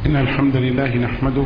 إن الحمد لله نحمده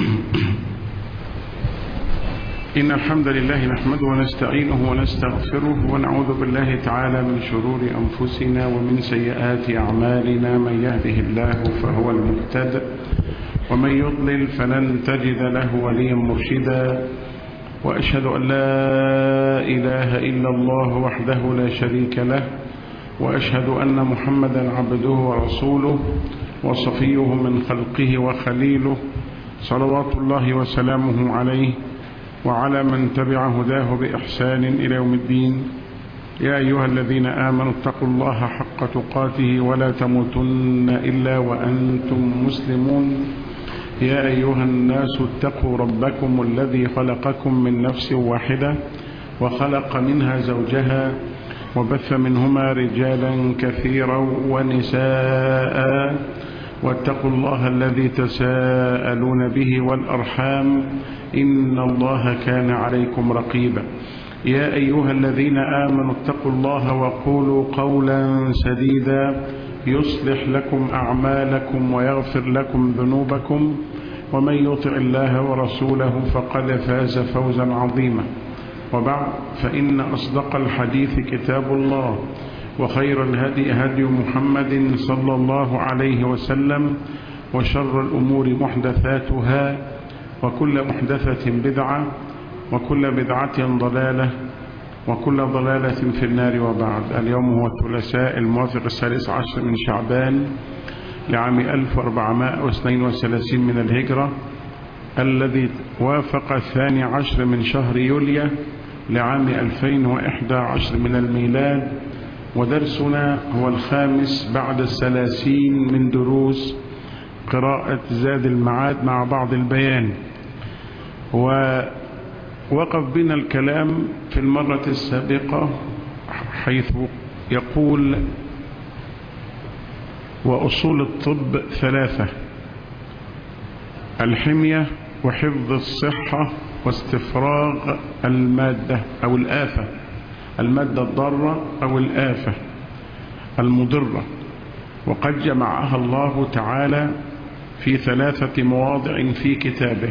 إن الحمد لله نحمده ونستعينه ونستغفره ونعوذ بالله تعالى من شرور أنفسنا ومن سيئات أعمالنا من يهده الله فهو المهتد ومن يضلل فلن تجد له وليا مرشدا وأشهد أن لا إله إلا الله وحده لا شريك له وأشهد أن محمدا عبده ورسوله وصفيه من خلقه وخليله صلوات الله وسلامه عليه وعلى من تبع هداه بإحسان إلى يوم الدين يا أيها الذين آمنوا اتقوا الله حق تقاته ولا تموتن إلا وأنتم مسلمون يا أيها الناس اتقوا ربكم الذي خلقكم من نفس واحدة وخلق منها زوجها وبث منهما رجالا كثيرا ونساء واتقوا الله الذي تساءلون به والأرحام إن الله كان عليكم رقيبا يا أيها الذين آمنوا اتقوا الله وقولوا قولا سديدا يصلح لكم أعمالكم ويغفر لكم ذنوبكم ومن يطع الله ورسوله فقد فاز فوزا عظيما وبعد فإن أصدق الحديث كتاب الله وخير الهدي هدي محمد صلى الله عليه وسلم وشر الأمور محدثاتها وكل محدثة بدعة وكل بدعة ضلالة وكل ضلالة في النار وبعد اليوم هو الثلاثاء الموافق الثالث عشر من شعبان لعام 1432 من الهجرة الذي وافق الثاني عشر من شهر يوليو لعام 2011 من الميلاد ودرسنا هو الخامس بعد الثلاثين من دروس قراءة زاد المعاد مع بعض البيان ووقف بنا الكلام في المرة السابقة حيث يقول وأصول الطب ثلاثة الحمية وحفظ الصحة واستفراغ المادة أو الآفة المادة الضارة أو الآفة المضرة وقد جمعها الله تعالى في ثلاثة مواضع في كتابه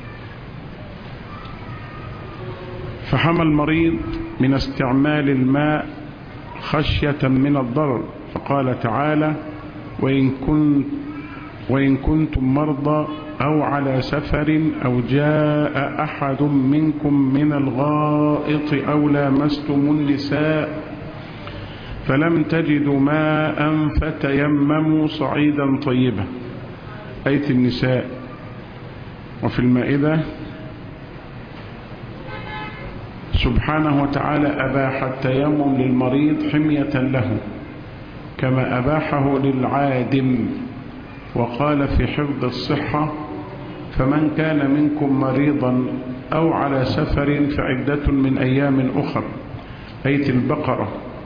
فحمى المريض من استعمال الماء خشية من الضرر فقال تعالى وإن, كنت وإن كنتم مرضى أو على سفر أو جاء أحد منكم من الغائط أو لامستم النساء فلم تجدوا ماء فتيمموا صعيدا طيبا آية النساء وفي المائدة سبحانه وتعالى أباح التيمم للمريض حمية له كما أباحه للعادم وقال في حفظ الصحة فمن كان منكم مريضا أو على سفر فعدة من أيام أخر آية البقرة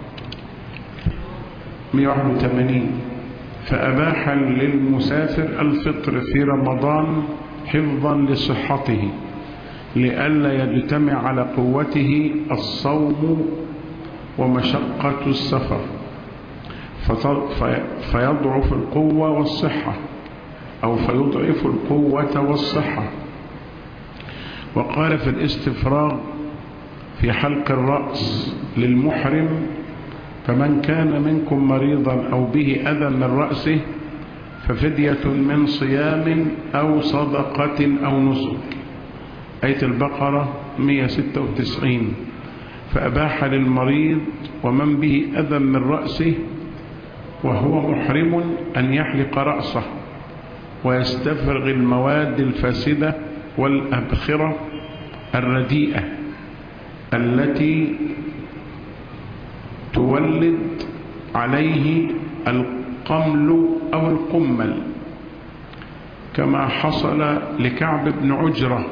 181 فأباح للمسافر الفطر في رمضان حفظا لصحته لئلا يجتمع على قوته الصوم ومشقة السفر فيضعف القوة والصحة أو فيضعف القوة والصحة وقال في الاستفراغ في حلق الرأس للمحرم فمن كان منكم مريضا أو به أذى من رأسه ففدية من صيام أو صدقة أو نسك آية البقرة 196 فأباح للمريض ومن به أذى من رأسه وهو محرم أن يحلق رأسه ويستفرغ المواد الفاسدة والأبخرة الرديئة التي تولد عليه القمل أو القمل كما حصل لكعب بن عجرة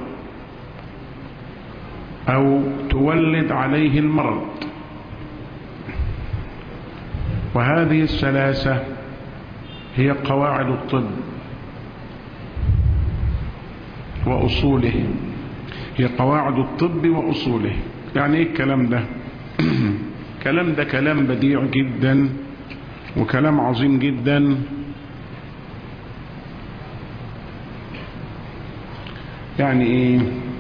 أو تولد عليه المرض وهذه الثلاثة هي قواعد الطب وأصوله هي قواعد الطب وأصوله يعني ايه الكلام ده الكلام ده كلام بديع جدا وكلام عظيم جدا يعني إيه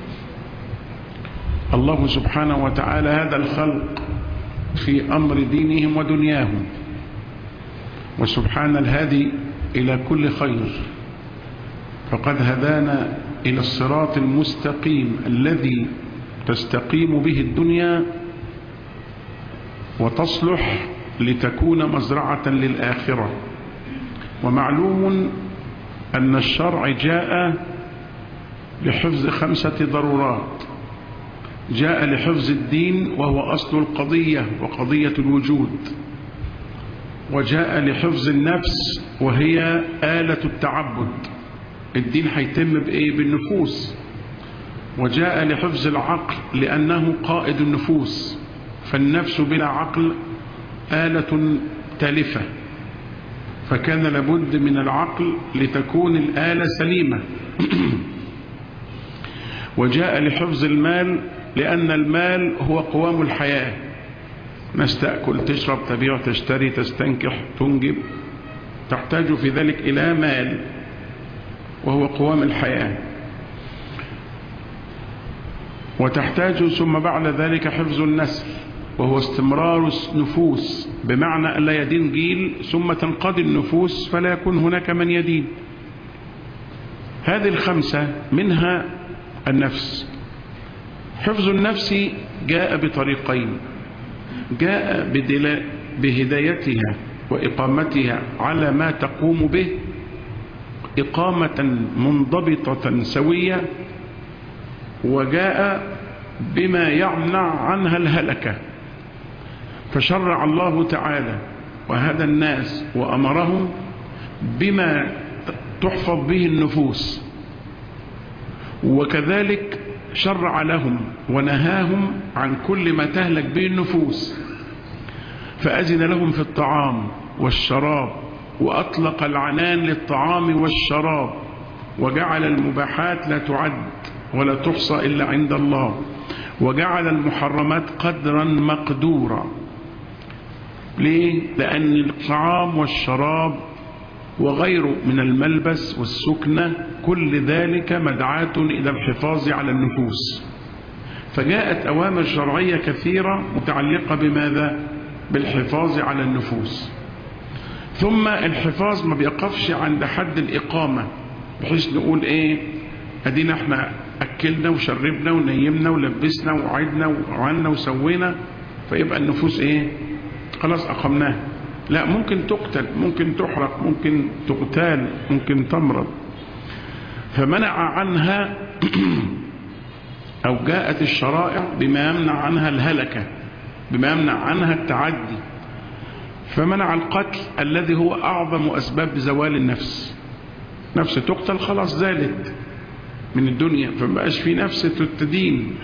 الله سبحانه وتعالى هذا الخلق في أمر دينهم ودنياهم وسبحان الهادي إلى كل خير فقد هدانا إلى الصراط المستقيم الذي تستقيم به الدنيا وتصلح لتكون مزرعة للآخرة ومعلوم أن الشرع جاء لحفظ خمسة ضرورات جاء لحفظ الدين وهو أصل القضية وقضية الوجود وجاء لحفظ النفس وهي آلة التعبد الدين هيتم بإيه بالنفوس وجاء لحفظ العقل لأنه قائد النفوس فالنفس بلا عقل آلة تالفة فكان لابد من العقل لتكون الآلة سليمة وجاء لحفظ المال لأن المال هو قوام الحياة ناس تأكل تشرب تبيع تشتري تستنكح تنجب تحتاج في ذلك إلى مال وهو قوام الحياة وتحتاج ثم بعد ذلك حفظ النسل وهو استمرار النفوس بمعنى أن لا يدين جيل ثم تنقضي النفوس فلا يكون هناك من يدين هذه الخمسة منها النفس حفظ النفس جاء بطريقين جاء بهدايتها وإقامتها على ما تقوم به إقامة منضبطة سوية وجاء بما يمنع عنها الهلكة فشرع الله تعالى وهدى الناس وأمرهم بما تحفظ به النفوس وكذلك شرع لهم ونهاهم عن كل ما تهلك به النفوس فأذن لهم في الطعام والشراب وأطلق العنان للطعام والشراب وجعل المباحات لا تعد ولا تحصى إلا عند الله وجعل المحرمات قدرا مقدورا ليه؟ لأن الطعام والشراب وغيره من الملبس والسكنة كل ذلك مدعاة إلى الحفاظ على النفوس فجاءت أوامر شرعية كثيرة متعلقة بماذا؟ بالحفاظ على النفوس ثم الحفاظ ما بيقفش عند حد الإقامة بحيث نقول إيه أدينا احنا أكلنا وشربنا ونيمنا ولبسنا وعدنا وعنا وسوينا فيبقى النفوس إيه خلاص أقمناها لا ممكن تقتل ممكن تحرق ممكن تقتال ممكن تمرض فمنع عنها أو جاءت الشرائع بما يمنع عنها الهلكة بما يمنع عنها التعدي فمنع القتل الذي هو أعظم أسباب زوال النفس نفس تقتل خلاص زالت من الدنيا فمبقاش في نفس تدين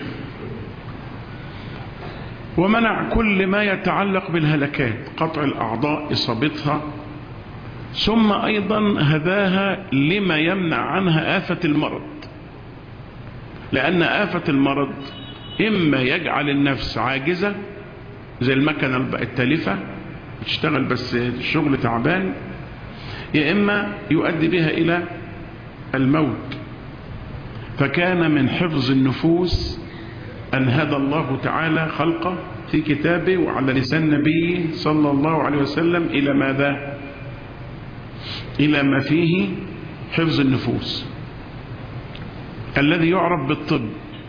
ومنع كل ما يتعلق بالهلكات قطع الأعضاء إصابتها ثم أيضا هداها لما يمنع عنها آفة المرض لأن آفة المرض إما يجعل النفس عاجزة زي المكنة التالفة تشتغل بس الشغل تعبان يا إما يؤدي بها إلى الموت فكان من حفظ النفوس أن هدى الله تعالى خلقه في كتابه وعلى لسان نبيه صلى الله عليه وسلم إلى ماذا إلى ما فيه حفظ النفوس الذي يعرف بالطب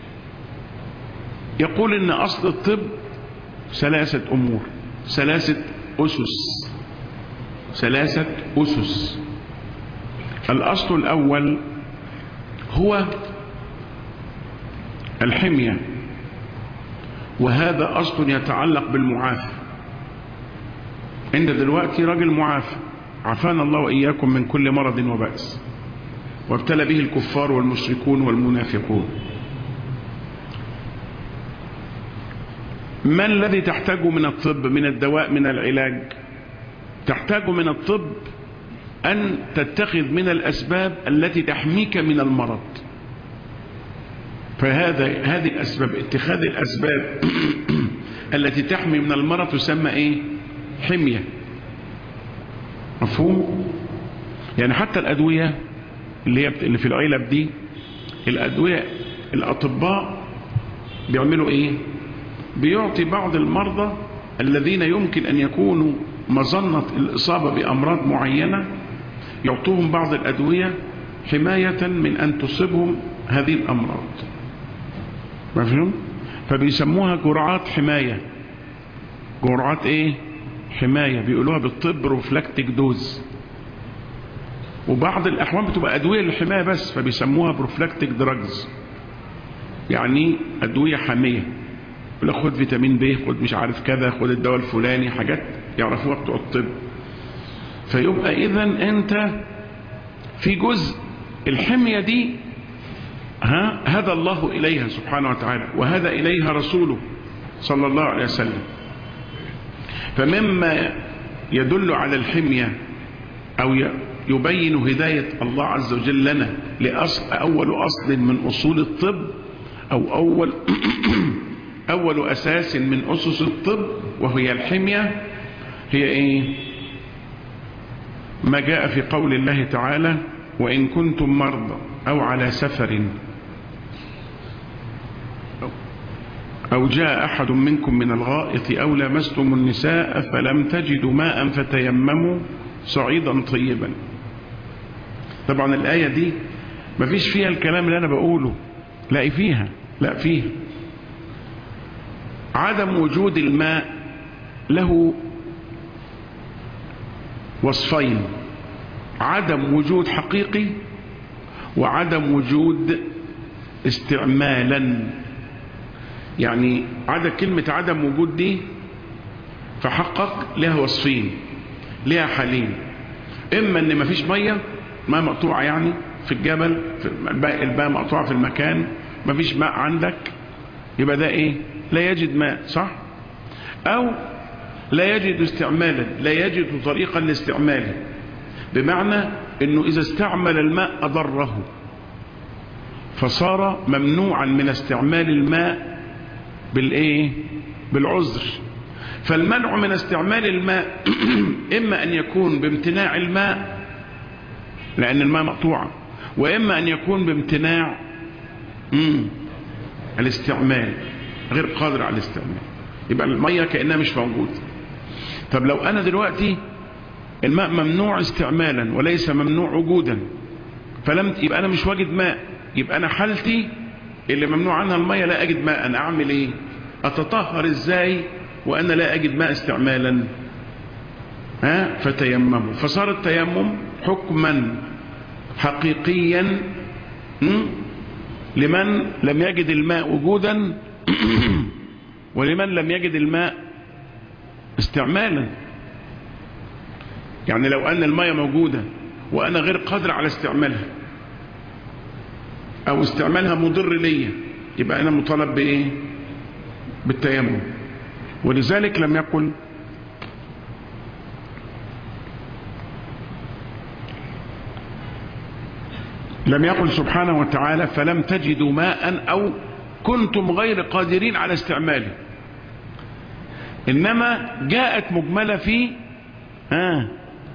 يقول إن أصل الطب ثلاثة أمور ثلاثة أسس ثلاثة أسس الأصل الأول هو الحمية وهذا أصل يتعلق بالمعافى عند دلوقتي راجل معافى عافانا الله وإياكم من كل مرض وبأس وابتلى به الكفار والمشركون والمنافقون ما الذي تحتاجه من الطب من الدواء من العلاج تحتاج من الطب أن تتخذ من الأسباب التي تحميك من المرض فهذا هذه الأسباب اتخاذ الأسباب التي تحمي من المرض تسمى إيه حمية مفهوم يعني حتى الأدوية اللي هي اللي في العلب دي الأدوية الأطباء بيعملوا إيه بيعطي بعض المرضى الذين يمكن أن يكونوا مظنة الإصابة بأمراض معينة يعطوهم بعض الأدوية حماية من أن تصيبهم هذه الأمراض مفهوم فبيسموها جرعات حماية جرعات ايه حماية بيقولوها بالطب بروفلاكتيك دوز وبعض الأحوال بتبقى أدوية للحماية بس فبيسموها بروفلاكتيك دراجز يعني أدوية حامية يقول لك خد فيتامين ب خد مش عارف كذا خد الدواء الفلاني حاجات يعرفوها بتوع الطب فيبقى إذا أنت في جزء الحمية دي ها هدى الله إليها سبحانه وتعالى وهدى إليها رسوله صلى الله عليه وسلم فمما يدل على الحمية أو يبين هداية الله عز وجل لنا لأصل أول أصل من أصول الطب أو أول أول أساس من أسس الطب وهي الحمية هي إيه ما جاء في قول الله تعالى وإن كنتم مرضى أو على سفر أو جاء أحد منكم من الغائط أو لمستم النساء فلم تجدوا ماء فتيمموا صعيدا طيبا طبعا الآية دي مفيش فيها الكلام اللي أنا بقوله لا فيها لا فيها عدم وجود الماء له وصفين عدم وجود حقيقي وعدم وجود استعمالا يعني عدم كلمة عدم وجود دي فحقق لها وصفين لها حالين اما ان مفيش مية ماء مقطوعة يعني في الجبل في الماء مقطوعة في المكان مفيش ماء عندك يبقى ده ايه لا يجد ماء صح او لا يجد استعمالا لا يجد طريقا لاستعماله بمعنى انه اذا استعمل الماء اضره فصار ممنوعا من استعمال الماء بالايه بالعذر فالمنع من استعمال الماء اما ان يكون بامتناع الماء لان الماء مقطوعة واما ان يكون بامتناع مم. الاستعمال غير قادر على الاستعمال يبقى المية كأنها مش موجودة طب لو انا دلوقتي الماء ممنوع استعمالا وليس ممنوع وجودا فلم يبقى انا مش واجد ماء يبقى انا حالتي اللي ممنوع عنها المية لا اجد ماء انا اعمل ايه اتطهر ازاي وانا لا اجد ماء استعمالا ها فتيمموا فصار التيمم حكما حقيقيا لمن لم يجد الماء وجودا ولمن لم يجد الماء استعمالا يعني لو أن المية موجودة وأنا غير قادر على استعمالها أو استعمالها مضر ليا يبقى أنا مطالب بإيه بالتيمم ولذلك لم يقل لم يقل سبحانه وتعالى فلم تجدوا ماء أو كنتم غير قادرين على استعماله إنما جاءت مجملة في آه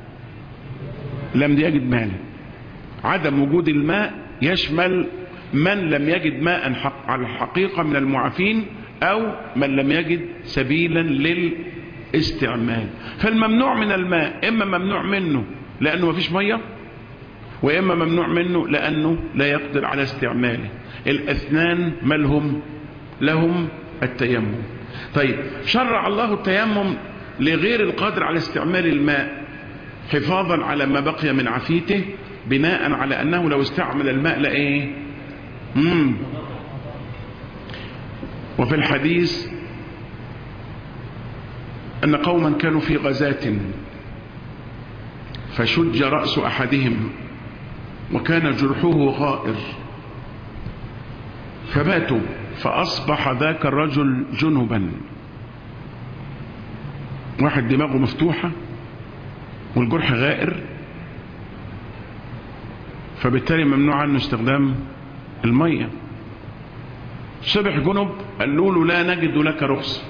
لم يجد ماء عدم وجود الماء يشمل من لم يجد ماء حق على الحقيقة من المعافين أو من لم يجد سبيلا للاستعمال فالممنوع من الماء إما ممنوع منه لأنه ما فيش مية وإما ممنوع منه لأنه لا يقدر على استعماله الاثنان ملهم لهم التيمم طيب شرع الله التيمم لغير القادر على استعمال الماء حفاظا على ما بقي من عفيته بناء على أنه لو استعمل الماء لإيه مم. وفي الحديث أن قوما كانوا في غزاة فشج رأس أحدهم وكان جرحه غائر فباتوا فأصبح ذاك الرجل جنبا واحد دماغه مفتوحة والجرح غائر فبالتالي ممنوع عنه استخدام المية صبح جنب قالوا له لا نجد لك رخصة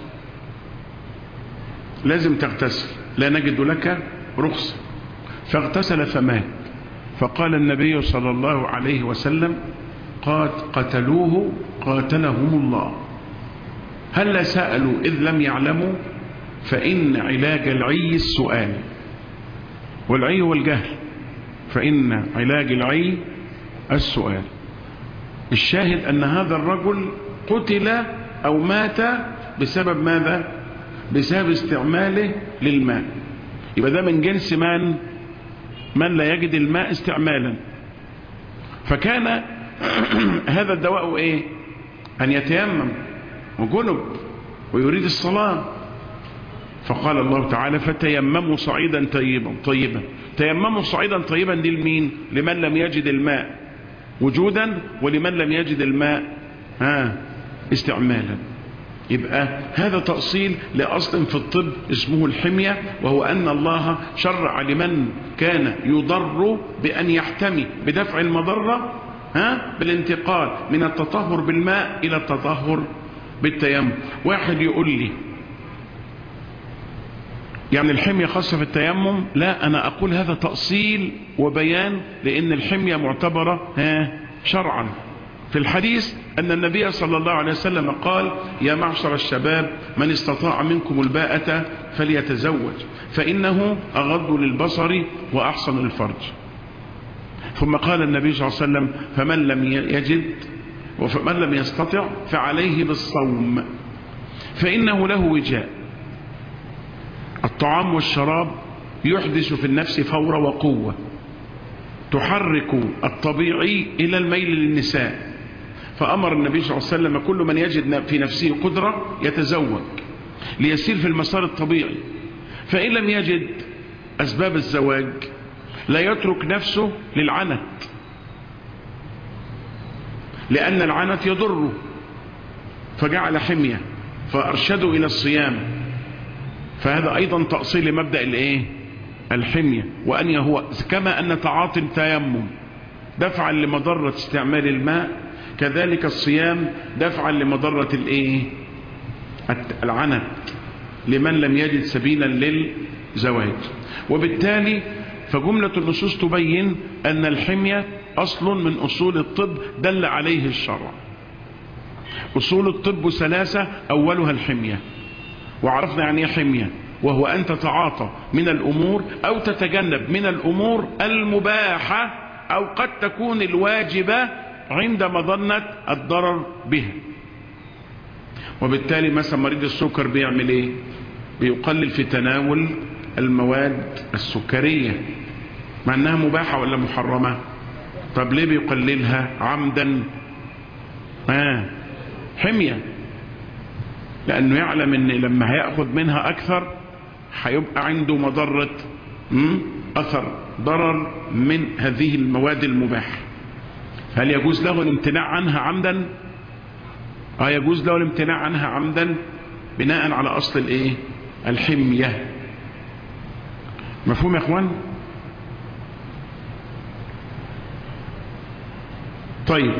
لازم تغتسل لا نجد لك رخصة فاغتسل فمات فقال النبي صلى الله عليه وسلم قات قتلوه قاتلهم الله هل سألوا إذ لم يعلموا فإن علاج العي السؤال والعي هو الجهل فإن علاج العي السؤال الشاهد أن هذا الرجل قتل أو مات بسبب ماذا بسبب استعماله للماء يبقى ده من جنس من من لا يجد الماء استعمالا فكان هذا الدواء ايه ان يتيمم وجنب ويريد الصلاة فقال الله تعالى فتيمموا صعيدا طيبا طيبا تيمموا صعيدا طيبا دي لمين لمن لم يجد الماء وجودا ولمن لم يجد الماء ها استعمالا يبقى هذا تأصيل لأصل في الطب اسمه الحمية وهو أن الله شرع لمن كان يضر بأن يحتمي بدفع المضرة ها بالانتقال من التطهر بالماء إلى التطهر بالتيمم واحد يقول لي يعني الحمية خاصة في التيمم لا أنا أقول هذا تأصيل وبيان لأن الحمية معتبرة ها شرعا في الحديث أن النبي صلى الله عليه وسلم قال يا معشر الشباب من استطاع منكم الباءة فليتزوج فإنه أغض للبصر وأحسن للفرج ثم قال النبي صلى الله عليه وسلم فمن لم يجد ومن لم يستطع فعليه بالصوم فإنه له وجاء الطعام والشراب يحدث في النفس فور وقوة تحرك الطبيعي إلى الميل للنساء فأمر النبي صلى الله عليه وسلم كل من يجد في نفسه قدرة يتزوج ليسير في المسار الطبيعي فإن لم يجد أسباب الزواج لا يترك نفسه للعنت لأن العنت يضره فجعل حمية فأرشدوا إلى الصيام فهذا أيضا تأصيل لمبدأ الإيه الحمية وأن هو كما أن تعاطي التيمم دفعا لمضرة استعمال الماء كذلك الصيام دفعا لمضرة الايه العنت لمن لم يجد سبيلا للزواج وبالتالي فجملة النصوص تبين أن الحمية أصل من أصول الطب دل عليه الشرع أصول الطب ثلاثة أولها الحمية وعرفنا يعني ايه حمية وهو أن تتعاطى من الأمور أو تتجنب من الأمور المباحة أو قد تكون الواجبة عند مظنة الضرر بها وبالتالي مثلا مريض السكر بيعمل ايه بيقلل في تناول المواد السكرية مع انها مباحة ولا محرمة طب ليه بيقللها عمدا آه. حمية لانه يعلم ان لما هيأخذ منها اكثر هيبقى عنده مضرة اثر ضرر من هذه المواد المباحة هل يجوز له الامتناع عنها عمدا اه يجوز له الامتناع عنها عمدا بناء على اصل الايه الحمية مفهوم يا اخوان طيب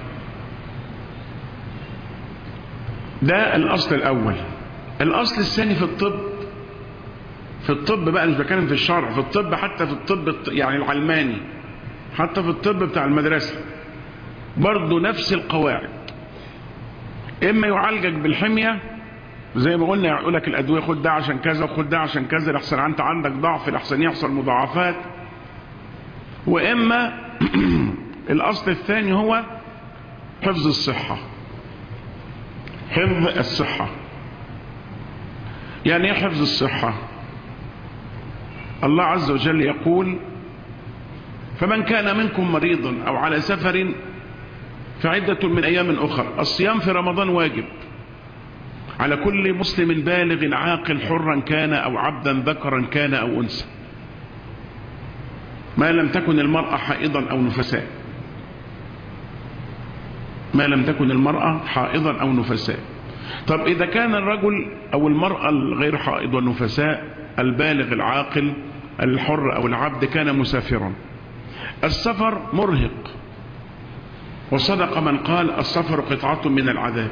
ده الاصل الاول الاصل الثاني في الطب في الطب بقى مش بتكلم في الشرع في الطب حتى في الطب يعني العلماني حتى في الطب بتاع المدرسة برضه نفس القواعد اما يعالجك بالحمية زي ما قلنا يقول لك الادويه خد ده عشان كذا وخد ده عشان كذا لحسن انت عندك ضعف لحسن يحصل مضاعفات واما الاصل الثاني هو حفظ الصحه حفظ الصحه يعني ايه حفظ الصحه الله عز وجل يقول فمن كان منكم مريضا او على سفر فعدة من ايام اخر الصيام في رمضان واجب على كل مسلم بالغ عاقل حرا كان او عبدا ذكرا كان او انثى ما لم تكن المرأة حائضا او نفساء ما لم تكن المرأة حائضا او نفساء طب اذا كان الرجل او المرأة الغير حائض والنفساء البالغ العاقل الحر او العبد كان مسافرا السفر مرهق وصدق من قال السفر قطعة من العذاب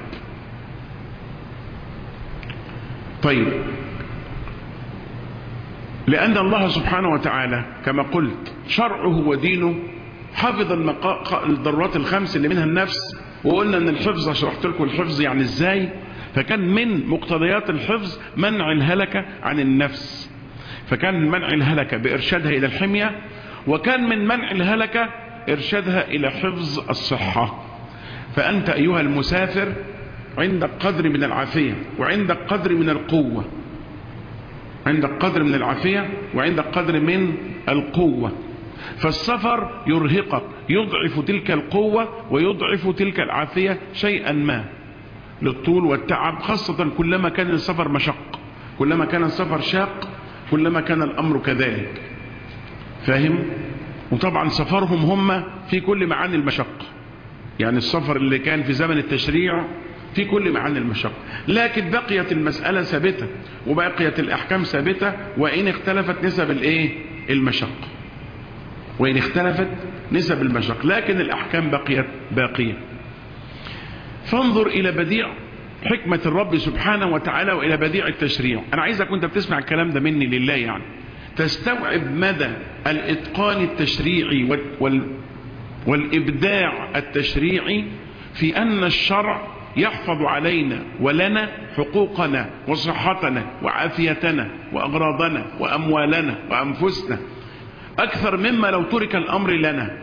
طيب لأن الله سبحانه وتعالى كما قلت شرعه ودينه حفظ المقا... الضرورات الخمس اللي منها النفس وقلنا ان الحفظ شرحت لكم الحفظ يعني ازاي فكان من مقتضيات الحفظ منع الهلكة عن النفس فكان منع الهلكة بإرشادها إلى الحمية وكان من منع الهلكة إرشادها إلى حفظ الصحة فأنت أيها المسافر عندك قدر من العافية وعندك قدر من القوة عندك قدر من العافية وعندك قدر من القوة فالسفر يرهقك يضعف تلك القوة ويضعف تلك العافية شيئا ما للطول والتعب خاصة كلما كان السفر مشق كلما كان السفر شاق كلما كان الأمر كذلك فاهم وطبعا سفرهم هم في كل معاني المشق يعني السفر اللي كان في زمن التشريع في كل معاني المشق لكن بقيت المسألة ثابتة وبقيت الأحكام ثابتة وإن اختلفت نسب الايه المشق وإن اختلفت نسب المشق لكن الأحكام بقيت باقية فانظر إلى بديع حكمة الرب سبحانه وتعالى وإلى بديع التشريع أنا عايزك وانت بتسمع الكلام ده مني لله يعني تستوعب مدى الإتقان التشريعي وال والإبداع التشريعي في أن الشرع يحفظ علينا ولنا حقوقنا وصحتنا وعافيتنا وأغراضنا وأموالنا وأنفسنا أكثر مما لو ترك الأمر لنا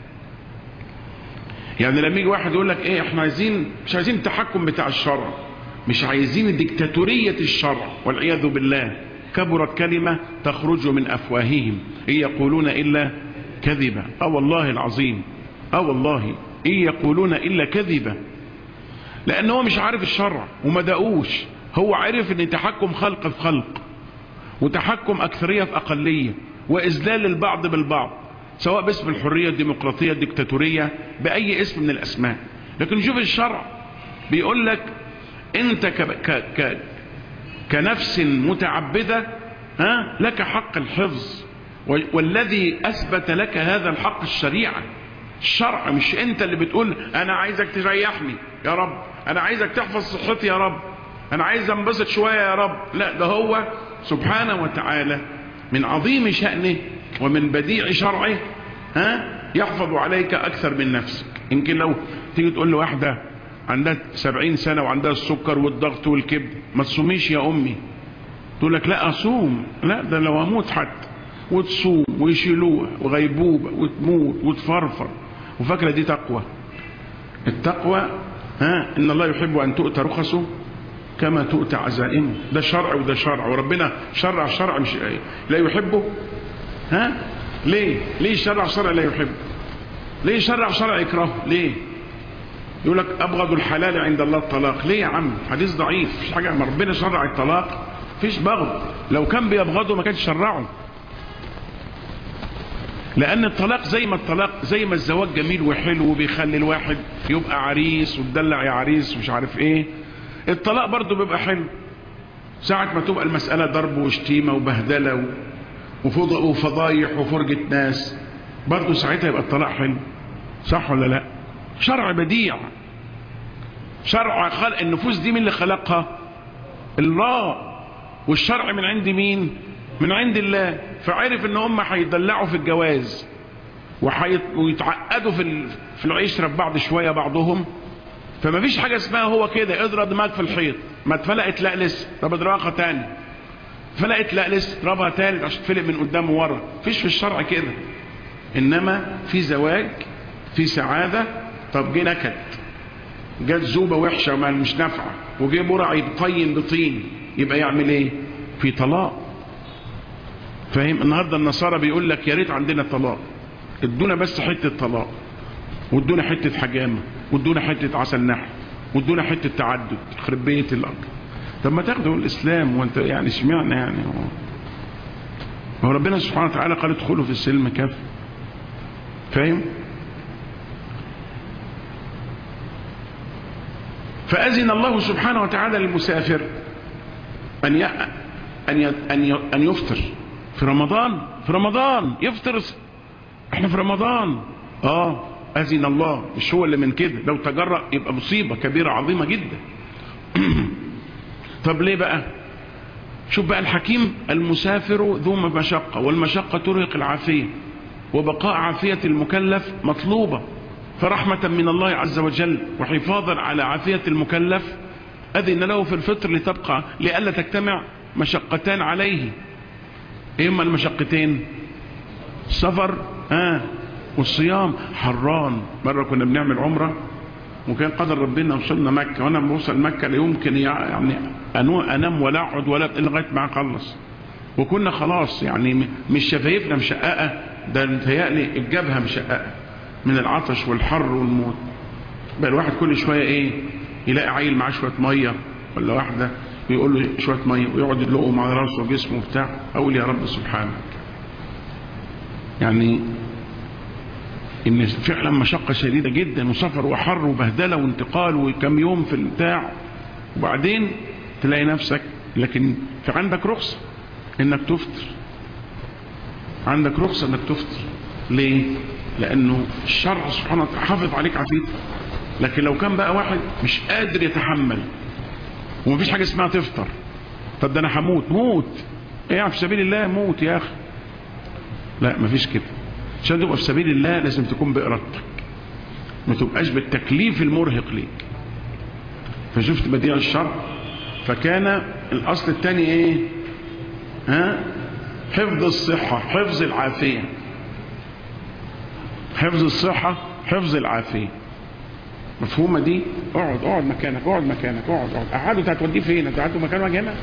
يعني لما يجي واحد يقول لك ايه احنا عايزين مش عايزين التحكم بتاع الشرع مش عايزين ديكتاتورية الشرع والعياذ بالله كبرت كلمة تخرج من أفواههم إن يقولون إلا كذبا اه والله العظيم اه والله إن يقولون إلا كذبا لأن هو مش عارف الشرع وما دقوش هو عارف ان تحكم خلق في خلق وتحكم أكثرية في أقلية وإذلال البعض بالبعض سواء باسم الحرية الديمقراطية الدكتاتورية بأي اسم من الأسماء لكن شوف الشرع بيقول لك أنت ك... ك... ك... كنفس متعبدة ها لك حق الحفظ والذي أثبت لك هذا الحق الشريعة الشرع مش أنت اللي بتقول أنا عايزك تريحني يا رب أنا عايزك تحفظ صحتي يا رب أنا عايز انبسط شوية يا رب لا ده هو سبحانه وتعالى من عظيم شأنه ومن بديع شرعه ها يحفظ عليك أكثر من نفسك يمكن لو تيجي تقول لواحدة عندها سبعين سنة وعندها السكر والضغط والكبد ما تصوميش يا أمي تقول لك لا أصوم لا ده لو أموت حتى وتصوم ويشيلوها وغيبوبة وتموت وتفرفر وفاكرة دي تقوى التقوى ها إن الله يحب أن تؤتى رخصه كما تؤتى عزائمه ده شرع وده شرع وربنا شرع شرع مش لا يحبه ها ليه ليه شرع شرع لا يحبه ليه شرع شرع يكرهه ليه يقول لك ابغض الحلال عند الله الطلاق ليه يا عم حديث ضعيف مفيش حاجه ما ربنا شرع الطلاق مفيش بغض لو كان بيبغضه ما كانش شرعه لان الطلاق زي ما الطلاق زي ما الزواج جميل وحلو وبيخلي الواحد يبقى عريس وتدلع يا عريس ومش عارف ايه الطلاق برضه بيبقى حلو ساعة ما تبقى المسألة ضرب وشتيمة وبهدلة وفضايح وفرجة ناس برضه ساعتها يبقى الطلاق حلو صح ولا لا شرع بديع شرع خلق النفوس دي مين اللي خلقها الله والشرع من عند مين من عند الله فعرف ان هم هيدلعوا في الجواز ويتعقدوا في في العشره ببعض شويه بعضهم فما فيش حاجه اسمها هو كده اضرب دماغك في الحيط ما اتفلقت لا لسه طب اضربها تاني فلقت لا لسه اضربها تالت عشان تفلق من قدام وورا مفيش في الشرع كده انما في زواج في سعاده طب جه نكد جت زوبه وحشه وما مش نافعه وجه برع يطين بطين يبقى يعمل ايه في طلاق فاهم النهارده النصارى بيقول لك يا ريت عندنا طلاق ادونا بس حته طلاق وادونا حته حجامه وادونا حته عسل نحل وادونا حته تعدد يخرب بيت الارض طب ما تاخدوا الاسلام وانت يعني اشمعنى يعني هو هو ربنا سبحانه وتعالى قال ادخلوا في السلم كاف فاهم فأذن الله سبحانه وتعالى للمسافر أن ي... أن ي... أن ي... أن يفطر في رمضان في رمضان يفطر احنا في رمضان اه أذن الله مش هو اللي من كده لو تجرأ يبقى مصيبة كبيرة عظيمة جدا طب ليه بقى شوف بقى الحكيم المسافر ذو مشقة والمشقة ترهق العافية وبقاء عافية المكلف مطلوبة فرحمة من الله عز وجل وحفاظا على عافية المكلف أذن له في الفطر لتبقى لئلا تجتمع مشقتان عليه ايه هما المشقتين السفر آه والصيام حران مرة كنا بنعمل عمرة وكان قدر ربنا وصلنا مكة وانا بوصل مكة لا يمكن يعني انام ولا اقعد ولا لغاية ما اخلص وكنا خلاص يعني مش شفايفنا مشققة ده متهيألي الجبهة مشققة من العطش والحر والموت بقى الواحد كل شوية ايه يلاقي عيل معاه شوية مية ولا واحدة ويقول له شوية مية ويقعد يدلقهم على راسه وجسمه وبتاع اقول يا رب سبحانك يعني ان فعلا مشقة شديدة جدا وسفر وحر وبهدلة وانتقال وكم يوم في البتاع وبعدين تلاقي نفسك لكن في عندك رخصة انك تفطر عندك رخصة انك تفطر ليه لانه الشرع سبحانه وتعالى حافظ عليك عافيتك لكن لو كان بقى واحد مش قادر يتحمل ومفيش حاجة اسمها تفطر طب ده انا هموت موت ايه في سبيل الله موت يا اخي لا مفيش كده عشان تبقى في سبيل الله لازم تكون بإرادتك ما تبقاش بالتكليف المرهق ليك فشفت بديع الشرع فكان الأصل الثاني ايه ها حفظ الصحة حفظ العافية حفظ الصحة حفظ العافية مفهومة دي اقعد اقعد مكانك اقعد مكانك اقعد اقعد قعدوا هتوديه فين انت قعدوا مكانه واجي هنا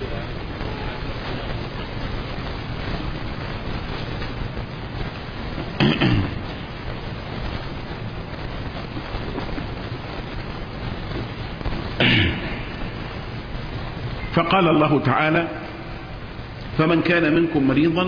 فقال الله تعالى فمن كان منكم مريضا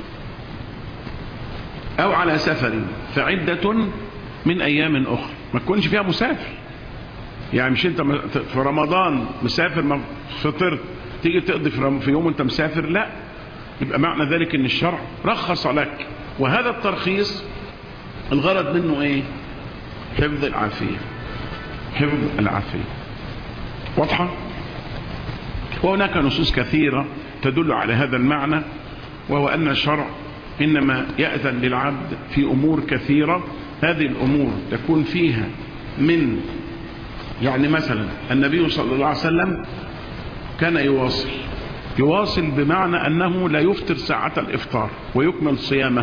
أو على سفر فعدة من أيام أخرى ما تكونش فيها مسافر يعني مش انت في رمضان مسافر ما فطرت تيجي تقضي في يوم انت مسافر لا يبقى معنى ذلك ان الشرع رخص لك وهذا الترخيص الغرض منه ايه حفظ العافية حفظ العافية واضحة وهناك نصوص كثيرة تدل على هذا المعنى وهو أن الشرع إنما يأذن للعبد في أمور كثيرة هذه الأمور تكون فيها من يعني مثلا النبي صلى الله عليه وسلم كان يواصل يواصل بمعنى أنه لا يفطر ساعة الإفطار ويكمل صيامه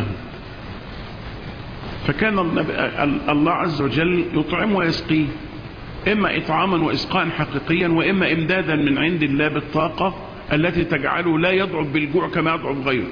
فكان الله عز وجل يطعم ويسقيه إما إطعاما وإسقاء حقيقيا وإما إمدادا من عند الله بالطاقة التي تجعله لا يضعف بالجوع كما يضعف غيره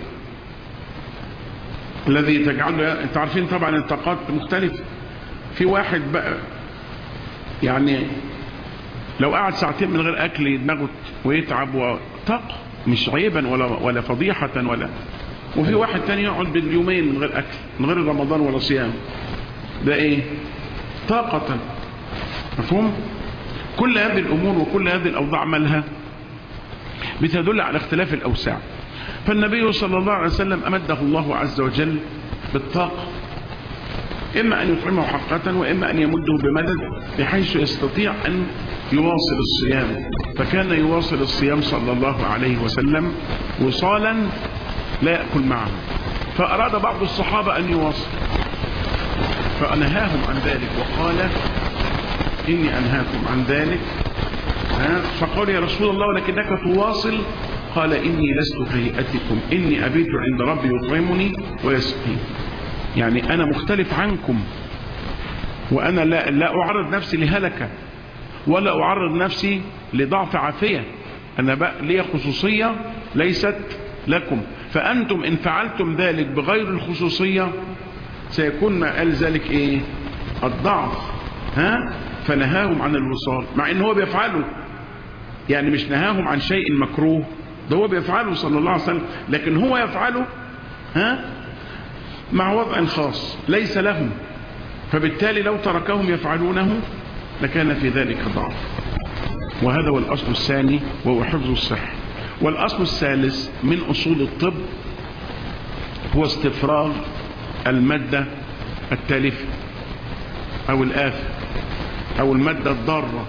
الذي تجعله انت عارفين طبعا الطاقات مختلفة في واحد بقى يعني لو قعد ساعتين من غير أكل يدمغت ويتعب وطاقة مش عيبا ولا ولا فضيحة ولا وفي واحد تاني يقعد باليومين من غير أكل من غير رمضان ولا صيام ده ايه طاقة مفهوم كل هذه الأمور وكل هذه الأوضاع مالها بتدل على اختلاف الأوساع فالنبي صلى الله عليه وسلم أمده الله عز وجل بالطاقة إما أن يطعمه حقة وإما أن يمده بمدد بحيث يستطيع أن يواصل الصيام فكان يواصل الصيام صلى الله عليه وسلم وصالا لا يأكل معه فأراد بعض الصحابة أن يواصل فأنهاهم عن ذلك وقال إني أنهاكم عن ذلك فقال يا رسول الله ولكنك تواصل قال إني لست كهيئتكم إني أبيت عند ربي يطعمني ويسقي يعني أنا مختلف عنكم وأنا لا, لا أعرض نفسي لهلكة ولا أعرض نفسي لضعف عافية أنا بقى لي خصوصية ليست لكم فأنتم إن فعلتم ذلك بغير الخصوصية سيكون ما قال ذلك إيه الضعف ها فنهاهم عن الوصال مع ان هو بيفعله يعني مش نهاهم عن شيء مكروه ده هو بيفعله صلى الله عليه وسلم لكن هو يفعله ها مع وضع خاص ليس لهم فبالتالي لو تركهم يفعلونه لكان في ذلك ضعف وهذا هو الأصل الثاني وهو حفظ الصحة والأصل الثالث من أصول الطب هو استفراغ المادة التالفة أو الآفة أو المادة الضارة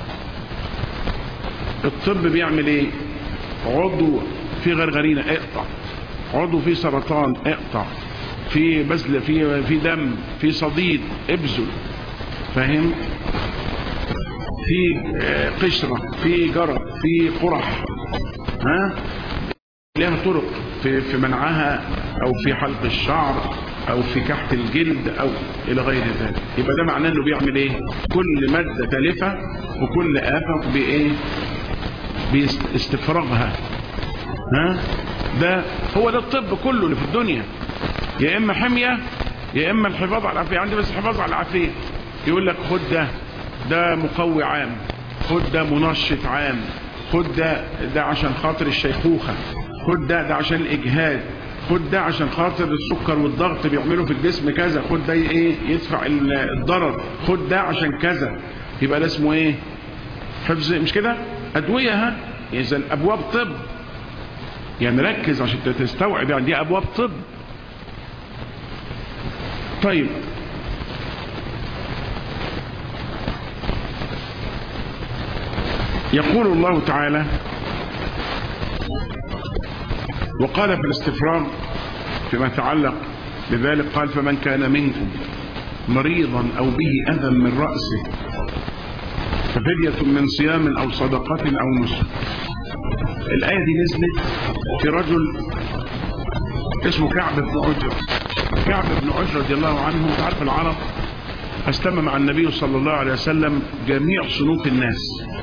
الطب بيعمل ايه عضو فيه غرغرينة اقطع عضو فيه سرطان اقطع في بذل في في دم في صديد ابذل فاهم في قشرة في جرد في قرح ها لها طرق في في منعها او في حلق الشعر او في كحت الجلد او الى غير ذلك يبقى ده معناه انه بيعمل ايه كل ماده تالفه وكل افه بايه باستفراغها ها ده هو ده الطب كله اللي في الدنيا يا اما حميه يا اما الحفاظ على العافيه عندي بس الحفاظ على العافيه يقول لك خد ده ده مقوي عام خد ده منشط عام خد ده ده عشان خاطر الشيخوخه خد ده ده عشان الاجهاد خد ده عشان خاطر السكر والضغط بيعملوا في الجسم كذا خد ده ايه يدفع الضرر خد ده عشان كذا يبقى ده اسمه ايه حفظ مش كده ادويه ها اذا ابواب طب يعني ركز عشان تستوعب يعني دي ابواب طب طيب يقول الله تعالى وقال في الاستفرام فيما يتعلق بذلك قال فمن كان منكم مريضا أو به أذى من رأسه ففدية من صيام أو صدقة أو نسك الآية دي نزلت في رجل اسمه كعب بن عجر كعب بن عجر رضي الله عنه تعرف العرب أسلم مع النبي صلى الله عليه وسلم جميع صنوف الناس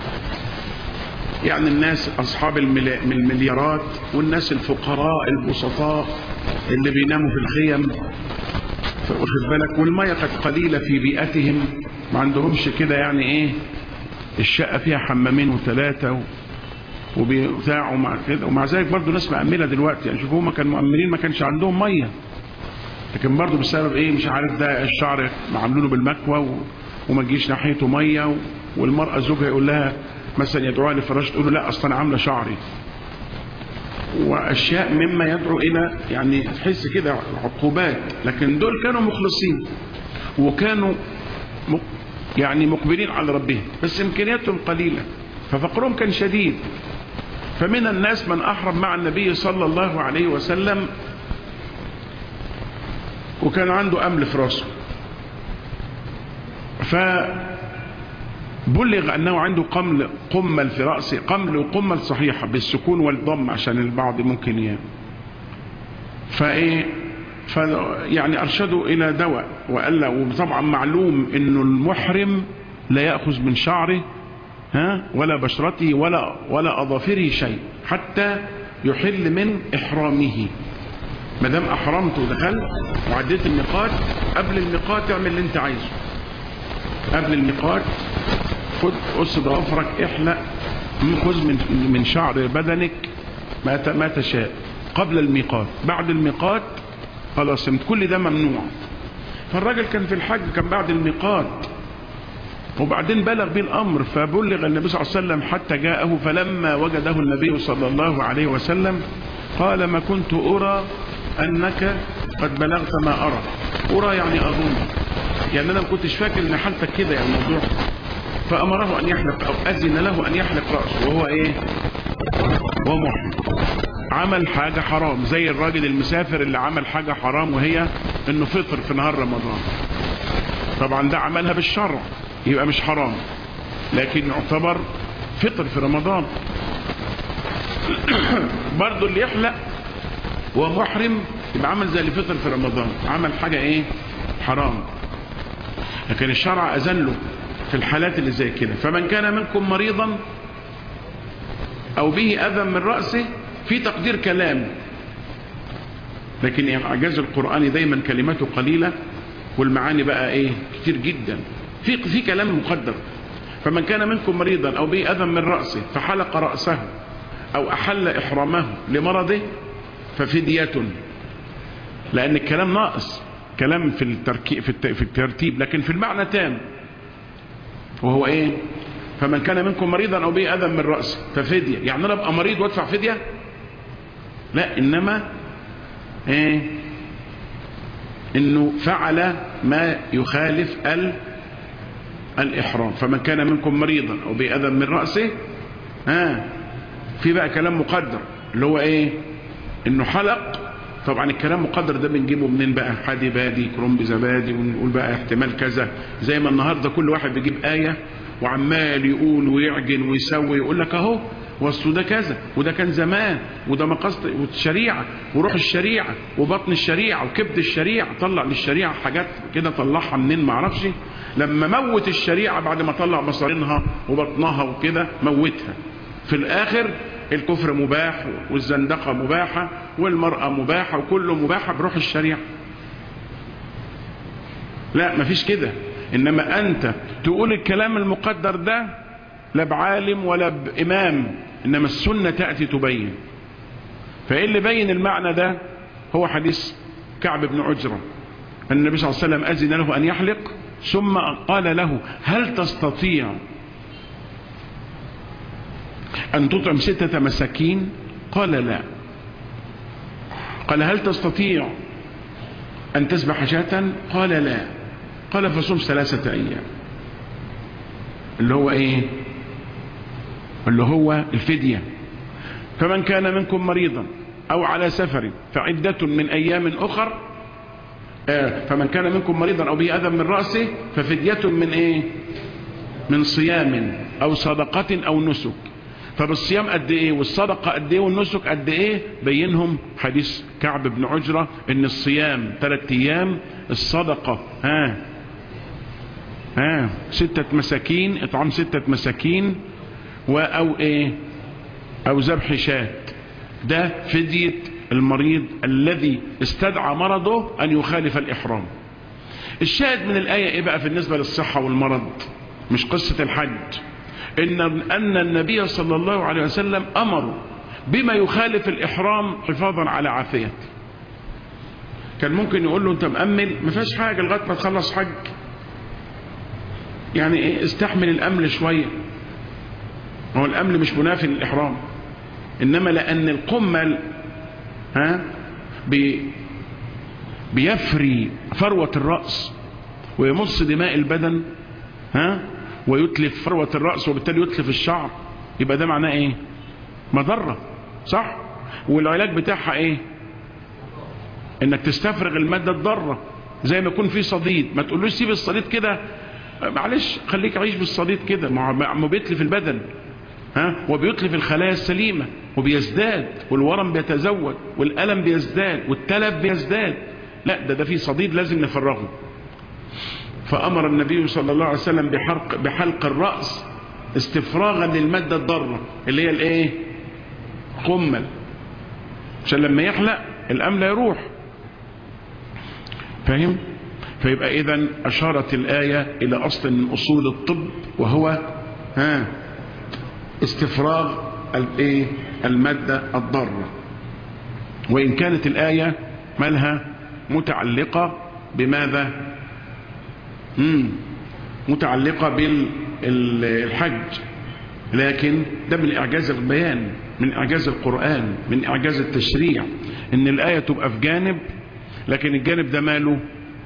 يعني الناس أصحاب المليارات والناس الفقراء البسطاء اللي بيناموا في الخيم واخد بالك والمية كانت قليلة في بيئتهم ما عندهمش كده يعني ايه الشقة فيها حمامين وثلاثة وبتاع ومع كده ومع ذلك برضه ناس مأملة دلوقتي يعني شوفوا هم كانوا مؤملين ما كانش عندهم مية لكن برضه بسبب ايه مش عارف ده الشعر عاملينه بالمكوى وما تجيش ناحيته مية والمرأة زوجها يقول لها مثلا يدعوها لفراش تقول له لا اصلا انا عامله شعري واشياء مما يدعو الى يعني تحس كده عقوبات لكن دول كانوا مخلصين وكانوا يعني مقبلين على ربهم بس امكانياتهم قليله ففقرهم كان شديد فمن الناس من احرم مع النبي صلى الله عليه وسلم وكان عنده امل في راسه ف بلغ أنه عنده قمل قمل في رأسه قمل وقمل صحيحة بالسكون والضم عشان البعض ممكن يعني فإيه ف يعني أرشدوا إلى دواء وقال له وطبعا معلوم إنه المحرم لا يأخذ من شعره ها ولا بشرته ولا ولا أظافره شيء حتى يحل من إحرامه ما دام أحرمت ودخلت وعديت الميقات قبل الميقات اعمل اللي أنت عايزه قبل الميقات خد قص ضوافرك احلق خذ من من شعر بدنك ما ما تشاء قبل الميقات بعد الميقات خلاص كل ده ممنوع فالراجل كان في الحج كان بعد الميقات وبعدين بلغ به الامر فبلغ النبي صلى الله عليه وسلم حتى جاءه فلما وجده النبي صلى الله عليه وسلم قال ما كنت ارى انك قد بلغت ما ارى ارى يعني اظن يعني انا ما كنتش فاكر ان حالتك كده يعني الموضوع فأمره أن يحلق أو أذن له أن يحلق رأسه وهو إيه وهو محرم عمل حاجة حرام زي الراجل المسافر اللي عمل حاجة حرام وهي انه فطر في نهار رمضان طبعا ده عملها بالشرع يبقى مش حرام لكن يعتبر فطر في رمضان برضه اللي يحلق وهو محرم يبقى عمل زي اللي فطر في رمضان عمل حاجة ايه حرام لكن الشرع أذن له في الحالات اللي زي كده فمن كان منكم مريضا أو به أذى من رأسه في تقدير كلام لكن إعجاز القرآن دايما كلماته قليلة والمعاني بقى إيه كتير جدا في في كلام مقدر فمن كان منكم مريضا أو به أذى من رأسه فحلق رأسه أو أحل إحرامه لمرضه ففدية لأن الكلام ناقص كلام في التركيب في الترتيب لكن في المعنى تام وهو ايه فمن كان منكم مريضا او به اذى من راسه ففديه يعني انا ابقى مريض وادفع فديه لا انما ايه انه فعل ما يخالف ال الاحرام فمن كان منكم مريضا او به اذى من راسه ها في بقى كلام مقدر اللي هو ايه انه حلق طبعا الكلام مقدر ده بنجيبه منين بقى حادي بادي كرنب زبادي ونقول بقى احتمال كذا زي ما النهارده كل واحد بيجيب آية وعمال يقول ويعجن ويسوي يقول لك اهو وصله ده كذا وده كان زمان وده مقصد والشريعة وروح الشريعة وبطن الشريعة وكبد الشريعة طلع للشريعة حاجات كده طلعها منين ما اعرفش لما موت الشريعة بعد ما طلع مصارينها وبطنها وكده موتها في الاخر الكفر مباح والزندقة مباحة والمرأة مباحة وكله مباحة بروح الشريعة لا مفيش كده انما انت تقول الكلام المقدر ده لا بعالم ولا بامام انما السنة تأتي تبين فايه اللي بين المعنى ده هو حديث كعب بن عجرة أن النبي صلى الله عليه وسلم أذن له أن يحلق ثم قال له هل تستطيع أن تطعم ستة مساكين قال لا قال هل تستطيع أن تسبح شاة قال لا قال فصم ثلاثة أيام اللي هو إيه اللي هو الفدية فمن كان منكم مريضا أو على سفر فعدة من أيام أخر آه فمن كان منكم مريضا أو به أذى من رأسه ففدية من إيه من صيام أو صدقة أو نسك طب الصيام قد ايه والصدقة قد ايه والنسك قد ايه بينهم حديث كعب بن عجرة ان الصيام ثلاث ايام الصدقة ها ها ستة مساكين اطعام ستة مساكين و او ايه او ذبح شاة ده فدية المريض الذي استدعى مرضه ان يخالف الاحرام الشاهد من الاية ايه بقى بالنسبة للصحة والمرض مش قصة الحج إن, أن النبي صلى الله عليه وسلم أمر بما يخالف الإحرام حفاظا على عافيته كان ممكن يقول له أنت مأمن ما فيهاش حاجة لغاية ما تخلص حج يعني إيه استحمل الأمل شوية هو الأمل مش منافي للإحرام إنما لأن القمل ها بي بيفري فروة الرأس ويمص دماء البدن ها ويتلف فروة الرأس وبالتالي يتلف الشعر يبقى ده معناه ايه مضرة صح والعلاج بتاعها ايه انك تستفرغ المادة الضارة زي ما يكون في صديد ما تقولوش سيب الصديد كده معلش خليك عيش بالصديد كده ما بيتلف البدن ها وبيتلف الخلايا السليمة وبيزداد والورم بيتزود والألم بيزداد والتلف بيزداد لا ده ده في صديد لازم نفرغه فأمر النبي صلى الله عليه وسلم بحلق, بحلق الرأس استفراغا للمادة الضارة اللي هي الايه قمل عشان لما يحلق الأمل يروح فاهم فيبقى إذا أشارت الآية إلى أصل من أصول الطب وهو ها استفراغ الايه المادة الضارة وإن كانت الآية مالها متعلقة بماذا مم. متعلقة بالحج لكن ده من إعجاز البيان من إعجاز القرآن من إعجاز التشريع إن الآية تبقى في جانب لكن الجانب ده ماله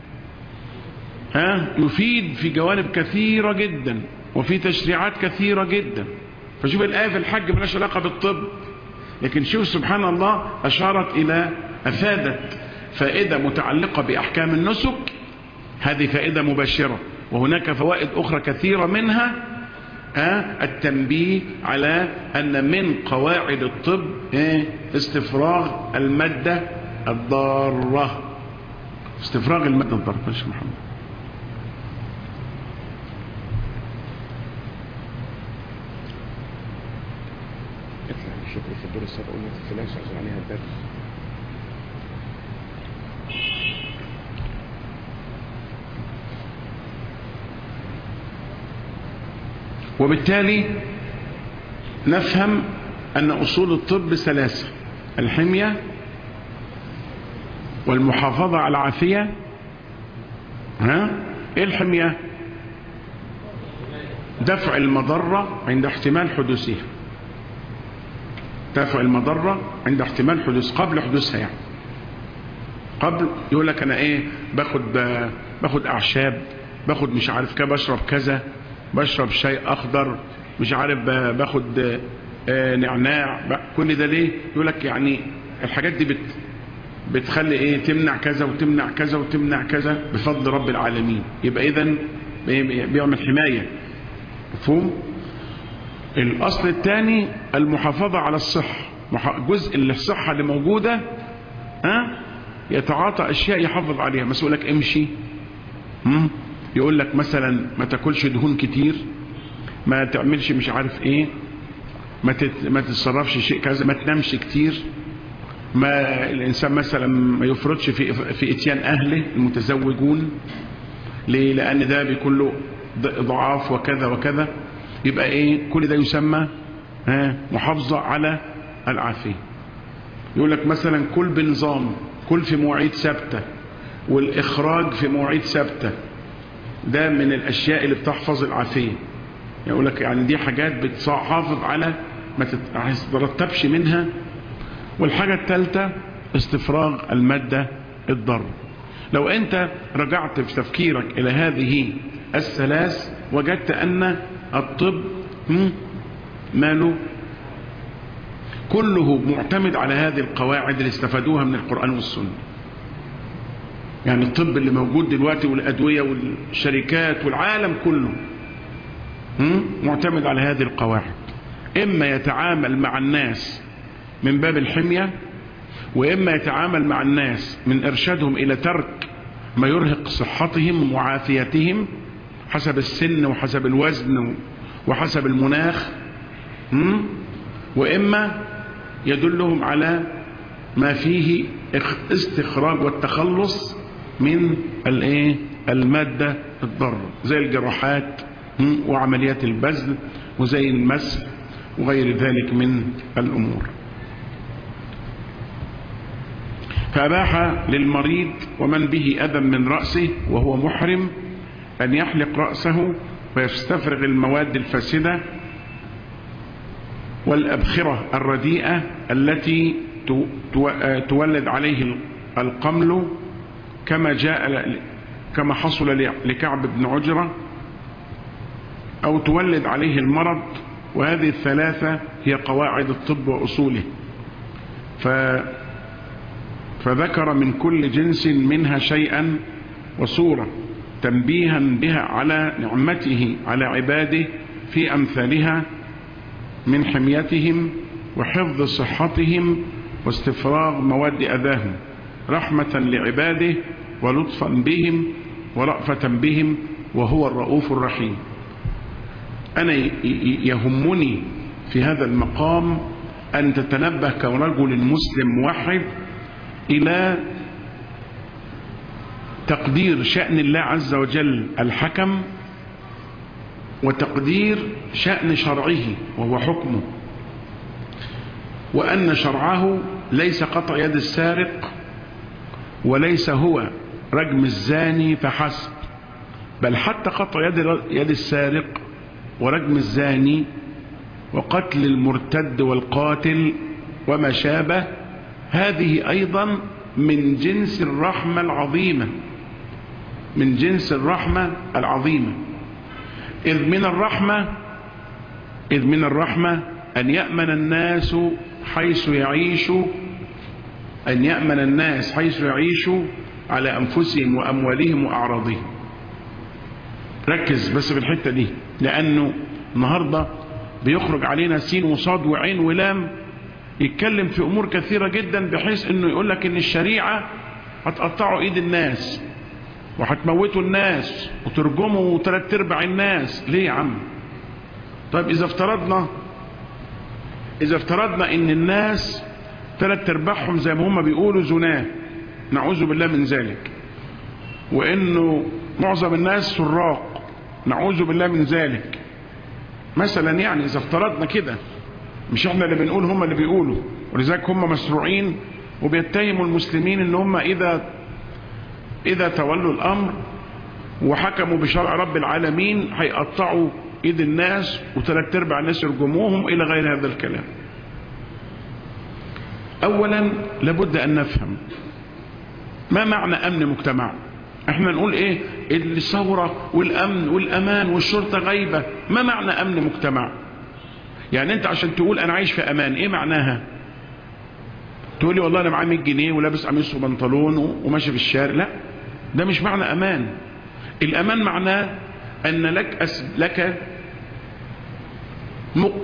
ها يفيد في جوانب كثيرة جدا وفي تشريعات كثيرة جدا فشوف الآية في الحج ملاش علاقة بالطب لكن شوف سبحان الله أشارت إلى أفادت فائدة متعلقة بأحكام النسك هذه فائدة مباشرة وهناك فوائد أخرى كثيرة منها التنبيه على أن من قواعد الطب استفراغ المادة الضارة استفراغ المادة الضارة ماشي محمد اطلع شكرا في الدور السابق وما تطلعش عشان عليها الدرس وبالتالي نفهم أن أصول الطب ثلاثة الحمية والمحافظة على العافية ها إيه الحمية دفع المضرة عند احتمال حدوثها دفع المضرة عند احتمال حدوث قبل حدوثها يعني قبل يقول لك أنا إيه باخد باخد أعشاب باخد مش عارف كده بشرب كذا بشرب شاي اخضر مش عارف باخد نعناع كل ده ليه يقول لك يعني الحاجات دي بت بتخلي ايه تمنع كذا وتمنع كذا وتمنع كذا بفضل رب العالمين يبقى اذا بيعمل حماية مفهوم الاصل الثاني المحافظة على الصحة جزء الصحة اللي موجودة ها يتعاطى اشياء يحافظ عليها مثلا يقول لك امشي هم؟ يقول لك مثلا ما تاكلش دهون كتير ما تعملش مش عارف ايه ما ما تتصرفش شيء كذا ما تنامش كتير ما الانسان مثلا ما يفرطش في في اتيان اهله المتزوجون ليه لان ده بيكون له ضعاف وكذا وكذا يبقى ايه كل ده يسمى ها محافظه على العافيه يقول لك مثلا كل بنظام كل في مواعيد ثابته والاخراج في مواعيد ثابته ده من الاشياء اللي بتحفظ العافيه يقول لك يعني دي حاجات بتحافظ على ما تترتبش منها والحاجة الثالثة استفراغ المادة الضر لو انت رجعت في تفكيرك الى هذه الثلاث وجدت ان الطب ماله كله معتمد على هذه القواعد اللي استفادوها من القرآن والسنة يعني الطب اللي موجود دلوقتي والأدوية والشركات والعالم كله معتمد على هذه القواعد إما يتعامل مع الناس من باب الحمية وإما يتعامل مع الناس من إرشادهم إلى ترك ما يرهق صحتهم وعافيتهم حسب السن وحسب الوزن وحسب المناخ وإما يدلهم على ما فيه استخراج والتخلص من الايه المادة الضر زي الجراحات وعمليات البذل وزي المسح وغير ذلك من الأمور فأباح للمريض ومن به أذى من رأسه وهو محرم أن يحلق رأسه ويستفرغ المواد الفاسدة والأبخرة الرديئة التي تولد عليه القمل كما جاء كما حصل لكعب بن عجرة أو تولد عليه المرض وهذه الثلاثة هي قواعد الطب وأصوله ف فذكر من كل جنس منها شيئا وصورة تنبيها بها على نعمته على عباده في أمثالها من حميتهم وحفظ صحتهم واستفراغ مواد أذاهم رحمة لعباده ولطفا بهم ورأفة بهم وهو الرؤوف الرحيم أنا يهمني في هذا المقام أن تتنبه كرجل مسلم موحد إلى تقدير شأن الله عز وجل الحكم وتقدير شأن شرعه وهو حكمه وأن شرعه ليس قطع يد السارق وليس هو رجم الزاني فحسب بل حتى قطع يد, يد السارق ورجم الزاني وقتل المرتد والقاتل وما شابه هذه أيضا من جنس الرحمة العظيمة من جنس الرحمة العظيمة إذ من الرحمة إذ من الرحمة أن يأمن الناس حيث يعيشوا أن يأمن الناس حيث يعيشوا على أنفسهم وأموالهم وأعراضهم ركز بس في الحتة دي لأنه النهاردة بيخرج علينا سين وصاد وعين ولام يتكلم في أمور كثيرة جدا بحيث أنه يقول لك أن الشريعة هتقطعوا إيد الناس وهتموتوا الناس وترجموا ثلاث ارباع الناس ليه يا عم طيب إذا افترضنا إذا افترضنا أن الناس ثلاث ارباعهم زي ما هم بيقولوا زناه نعوذ بالله من ذلك وانه معظم الناس سراق نعوذ بالله من ذلك مثلا يعني اذا افترضنا كده مش احنا اللي بنقول هم اللي بيقولوا ولذلك هم مسروعين وبيتهموا المسلمين ان هم اذا اذا تولوا الامر وحكموا بشرع رب العالمين هيقطعوا ايد الناس وثلاث ارباع الناس يرجموهم الى غير هذا الكلام اولا لابد ان نفهم ما معنى امن مجتمع احنا نقول ايه الثورة والامن والامان والشرطة غيبة ما معنى امن مجتمع يعني انت عشان تقول انا عايش في امان ايه معناها تقول لي والله انا معايا 100 جنيه ولابس قميص وبنطلون وماشي في الشارع لا ده مش معنى امان الامان معناه ان لك أس... لك مق...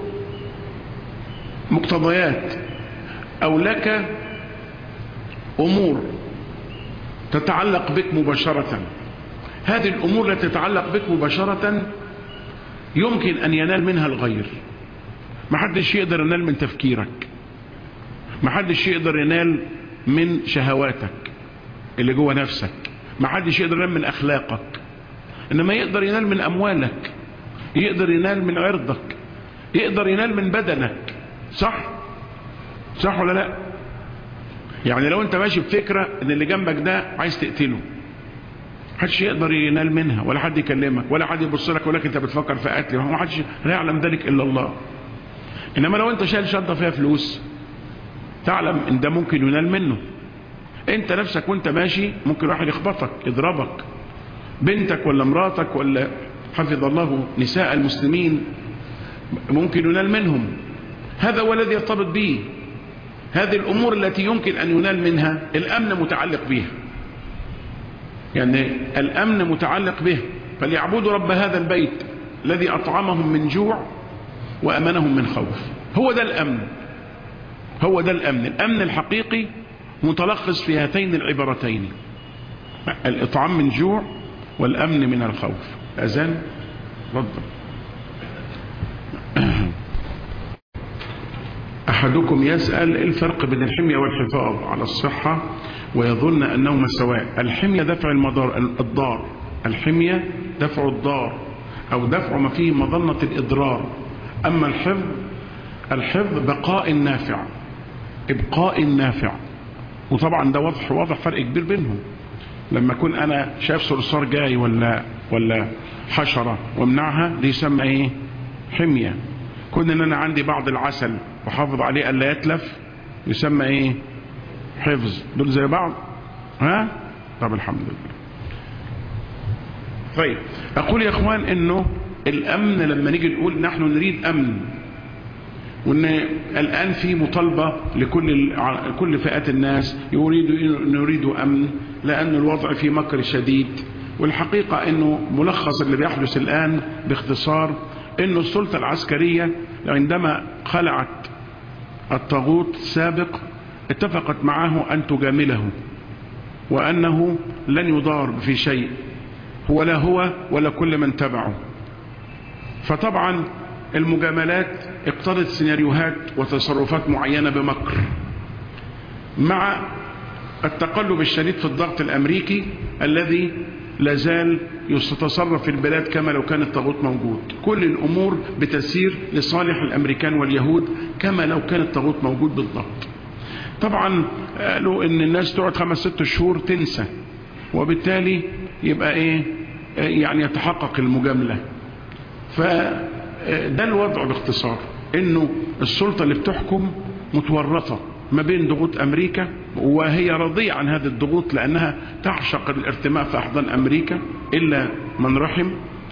مقتضيات او لك امور تتعلق بك مباشرة هذه الامور التي تتعلق بك مباشرة يمكن ان ينال منها الغير محدش يقدر ينال من تفكيرك محدش يقدر ينال من شهواتك اللي جوه نفسك محدش يقدر ينال من اخلاقك انما يقدر ينال من اموالك يقدر ينال من عرضك يقدر ينال من بدنك صح صح ولا لا يعني لو انت ماشي بفكرة ان اللي جنبك ده عايز تقتله محدش يقدر ينال منها ولا حد يكلمك ولا حد يبص لك ويقول لك انت بتفكر في قتل ما حدش لا يعلم ذلك الا الله انما لو انت شايل شنطه فيها فلوس تعلم ان ده ممكن ينال منه انت نفسك وانت ماشي ممكن واحد يخبطك يضربك بنتك ولا مراتك ولا حفظ الله نساء المسلمين ممكن ينال منهم هذا هو الذي يرتبط به هذه الامور التي يمكن ان ينال منها الامن متعلق بها يعني الامن متعلق به فليعبدوا رب هذا البيت الذي اطعمهم من جوع وامنهم من خوف هو ده الامن هو ده الامن الامن الحقيقي متلخص في هاتين العبارتين الاطعام من جوع والامن من الخوف اذان رد احدكم يسال الفرق بين الحميه والحفاظ على الصحه ويظن انهما سواء الحميه دفع المضار الضار الحميه دفع الضار او دفع ما فيه مظنه الاضرار اما الحفظ الحفظ بقاء نافع ابقاء نافع وطبعا ده واضح واضح فرق كبير بينهم لما اكون انا شايف صرصار جاي ولا ولا حشره وامنعها دي يسمى ايه حميه كون ان انا عندي بعض العسل وحافظ عليه الا يتلف يسمى ايه حفظ دول زي بعض ها طب الحمد لله طيب اقول يا اخوان انه الامن لما نيجي نقول نحن نريد امن وان الان في مطالبه لكل كل فئات الناس يريد نريد امن لان الوضع في مكر شديد والحقيقه انه ملخص اللي بيحدث الان باختصار انه السلطه العسكريه عندما خلعت الطاغوت السابق اتفقت معه ان تجامله وانه لن يضار في شيء ولا هو ولا كل من تبعه فطبعا المجاملات اقتضت سيناريوهات وتصرفات معينة بمكر مع التقلب الشديد في الضغط الأمريكي الذي لازال يتصرف في البلاد كما لو كان الطاغوت موجود كل الأمور بتسير لصالح الأمريكان واليهود كما لو كان الطاغوت موجود بالضبط طبعا قالوا ان الناس تقعد خمس ست شهور تنسى وبالتالي يبقى ايه يعني يتحقق المجاملة فده الوضع باختصار انه السلطة اللي بتحكم متورطة ما بين ضغوط امريكا وهي راضية عن هذه الضغوط لانها تعشق الارتماء في احضان امريكا الا من رحم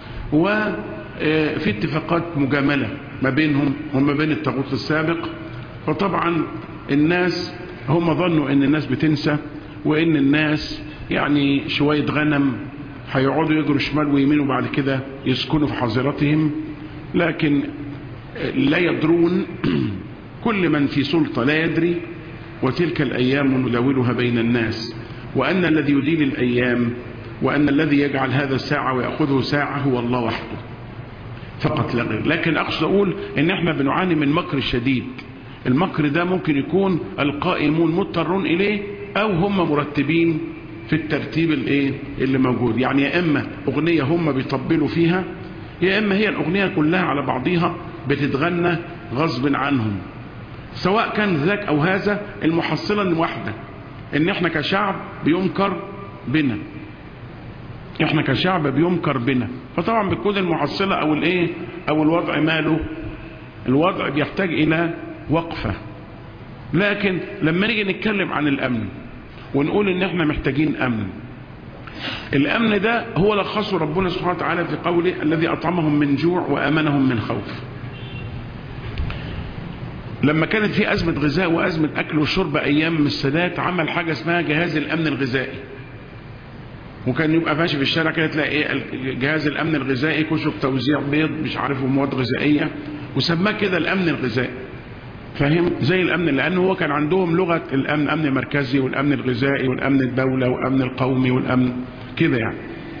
وفي اتفاقات مجاملة ما بينهم وما بين الطاغوت السابق فطبعا الناس هم ظنوا ان الناس بتنسى وان الناس يعني شوية غنم هيقعدوا يجروا شمال ويمين وبعد كده يسكنوا في حظيرتهم لكن لا يدرون كل من في سلطة لا يدري وتلك الأيام نداولها بين الناس وأن الذي يدين الأيام وأن الذي يجعل هذا الساعة ويأخذه ساعة هو الله وحده فقط لا غير لكن أقصد أقول إن إحنا بنعاني من مكر شديد المكر ده ممكن يكون القائمون مضطرون إليه أو هم مرتبين في الترتيب الايه اللي موجود يعني يا اما اغنيه هم بيطبلوا فيها يا اما هي الاغنيه كلها على بعضيها بتتغنى غصب عنهم سواء كان ذاك او هذا المحصله واحده ان احنا كشعب بينكر بنا احنا كشعب بينكر بنا فطبعا بتكون المحصله او الايه او الوضع ماله الوضع بيحتاج الى وقفه لكن لما نيجي نتكلم عن الامن ونقول ان احنا محتاجين امن الامن ده هو لخصه ربنا سبحانه وتعالى في قوله الذي اطعمهم من جوع وامنهم من خوف لما كانت في أزمة غذاء وأزمة أكل وشرب أيام السادات عمل حاجة اسمها جهاز الأمن الغذائي وكان يبقى ماشي في الشارع كده تلاقي ايه جهاز الأمن الغذائي كشف توزيع بيض مش عارف ومواد غذائية وسماه كده الأمن الغذائي فاهم زي الأمن لأنه هو كان عندهم لغة الأمن أمن مركزي والأمن الغذائي والأمن الدولة والأمن القومي والأمن كده يعني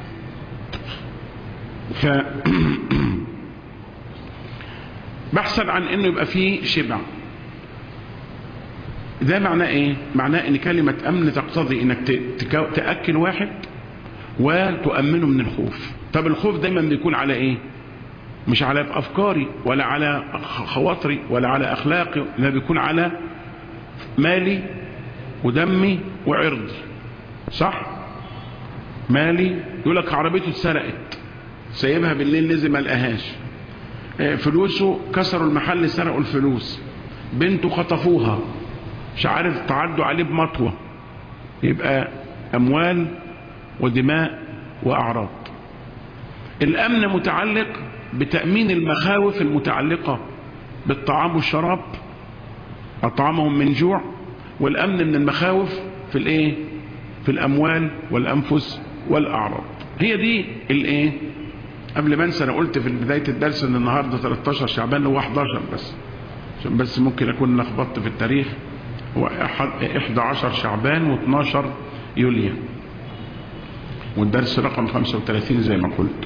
ف بحثا عن انه يبقى فيه شبع ده معناه ايه معناه ان كلمة امن تقتضي انك تأكل واحد وتؤمنه من الخوف طب الخوف دايما بيكون على ايه مش على افكاري ولا على خواطري ولا على اخلاقي لا بيكون على مالي ودمي وعرضي صح مالي يقول لك عربيته اتسرقت سايبها بالليل نزل ما لقاهاش فلوسه كسروا المحل سرقوا الفلوس بنته خطفوها مش عارف تعدوا عليه بمطوة يبقى أموال ودماء وأعراض الأمن متعلق بتأمين المخاوف المتعلقة بالطعام والشراب أطعمهم من جوع والأمن من المخاوف في الإيه في الأموال والأنفس والأعراض هي دي الإيه قبل ما انسى انا قلت في بدايه الدرس ان النهارده 13 شعبان هو 11 بس عشان بس ممكن اكون لخبطت في التاريخ هو 11 شعبان و12 يوليو والدرس رقم 35 زي ما قلت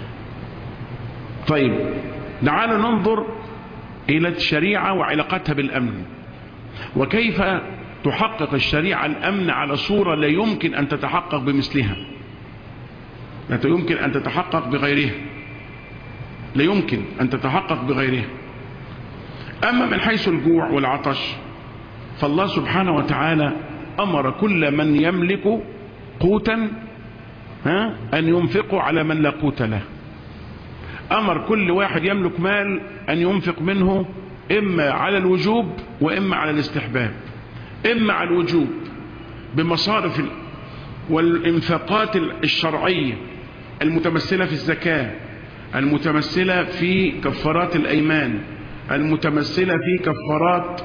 طيب تعالوا ننظر الى الشريعه وعلاقتها بالامن وكيف تحقق الشريعه الامن على صوره لا يمكن ان تتحقق بمثلها لا يمكن أن تتحقق بغيرها لا يمكن أن تتحقق بغيرها أما من حيث الجوع والعطش فالله سبحانه وتعالى أمر كل من يملك قوتا ها أن ينفقه على من لا قوت له أمر كل واحد يملك مال أن ينفق منه إما على الوجوب وإما على الاستحباب إما على الوجوب بمصارف والإنفاقات الشرعية المتمثلة في الزكاة المتمثلة في كفارات الأيمان المتمثلة في كفارات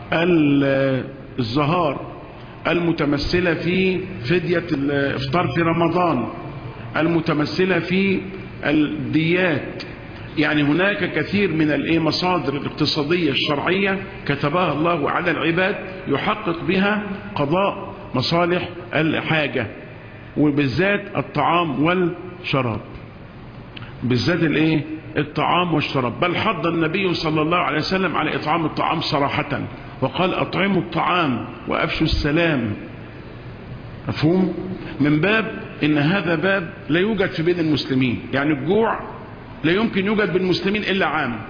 الزهار المتمثلة في فدية الإفطار في رمضان المتمثلة في الديات يعني هناك كثير من المصادر الاقتصادية الشرعية كتبها الله على العباد يحقق بها قضاء مصالح الحاجة وبالذات الطعام والشراب بالذات الايه الطعام والشراب بل حض النبي صلى الله عليه وسلم على اطعام الطعام صراحة وقال اطعموا الطعام وافشوا السلام مفهوم من باب ان هذا باب لا يوجد في بين المسلمين يعني الجوع لا يمكن يوجد بين المسلمين الا عام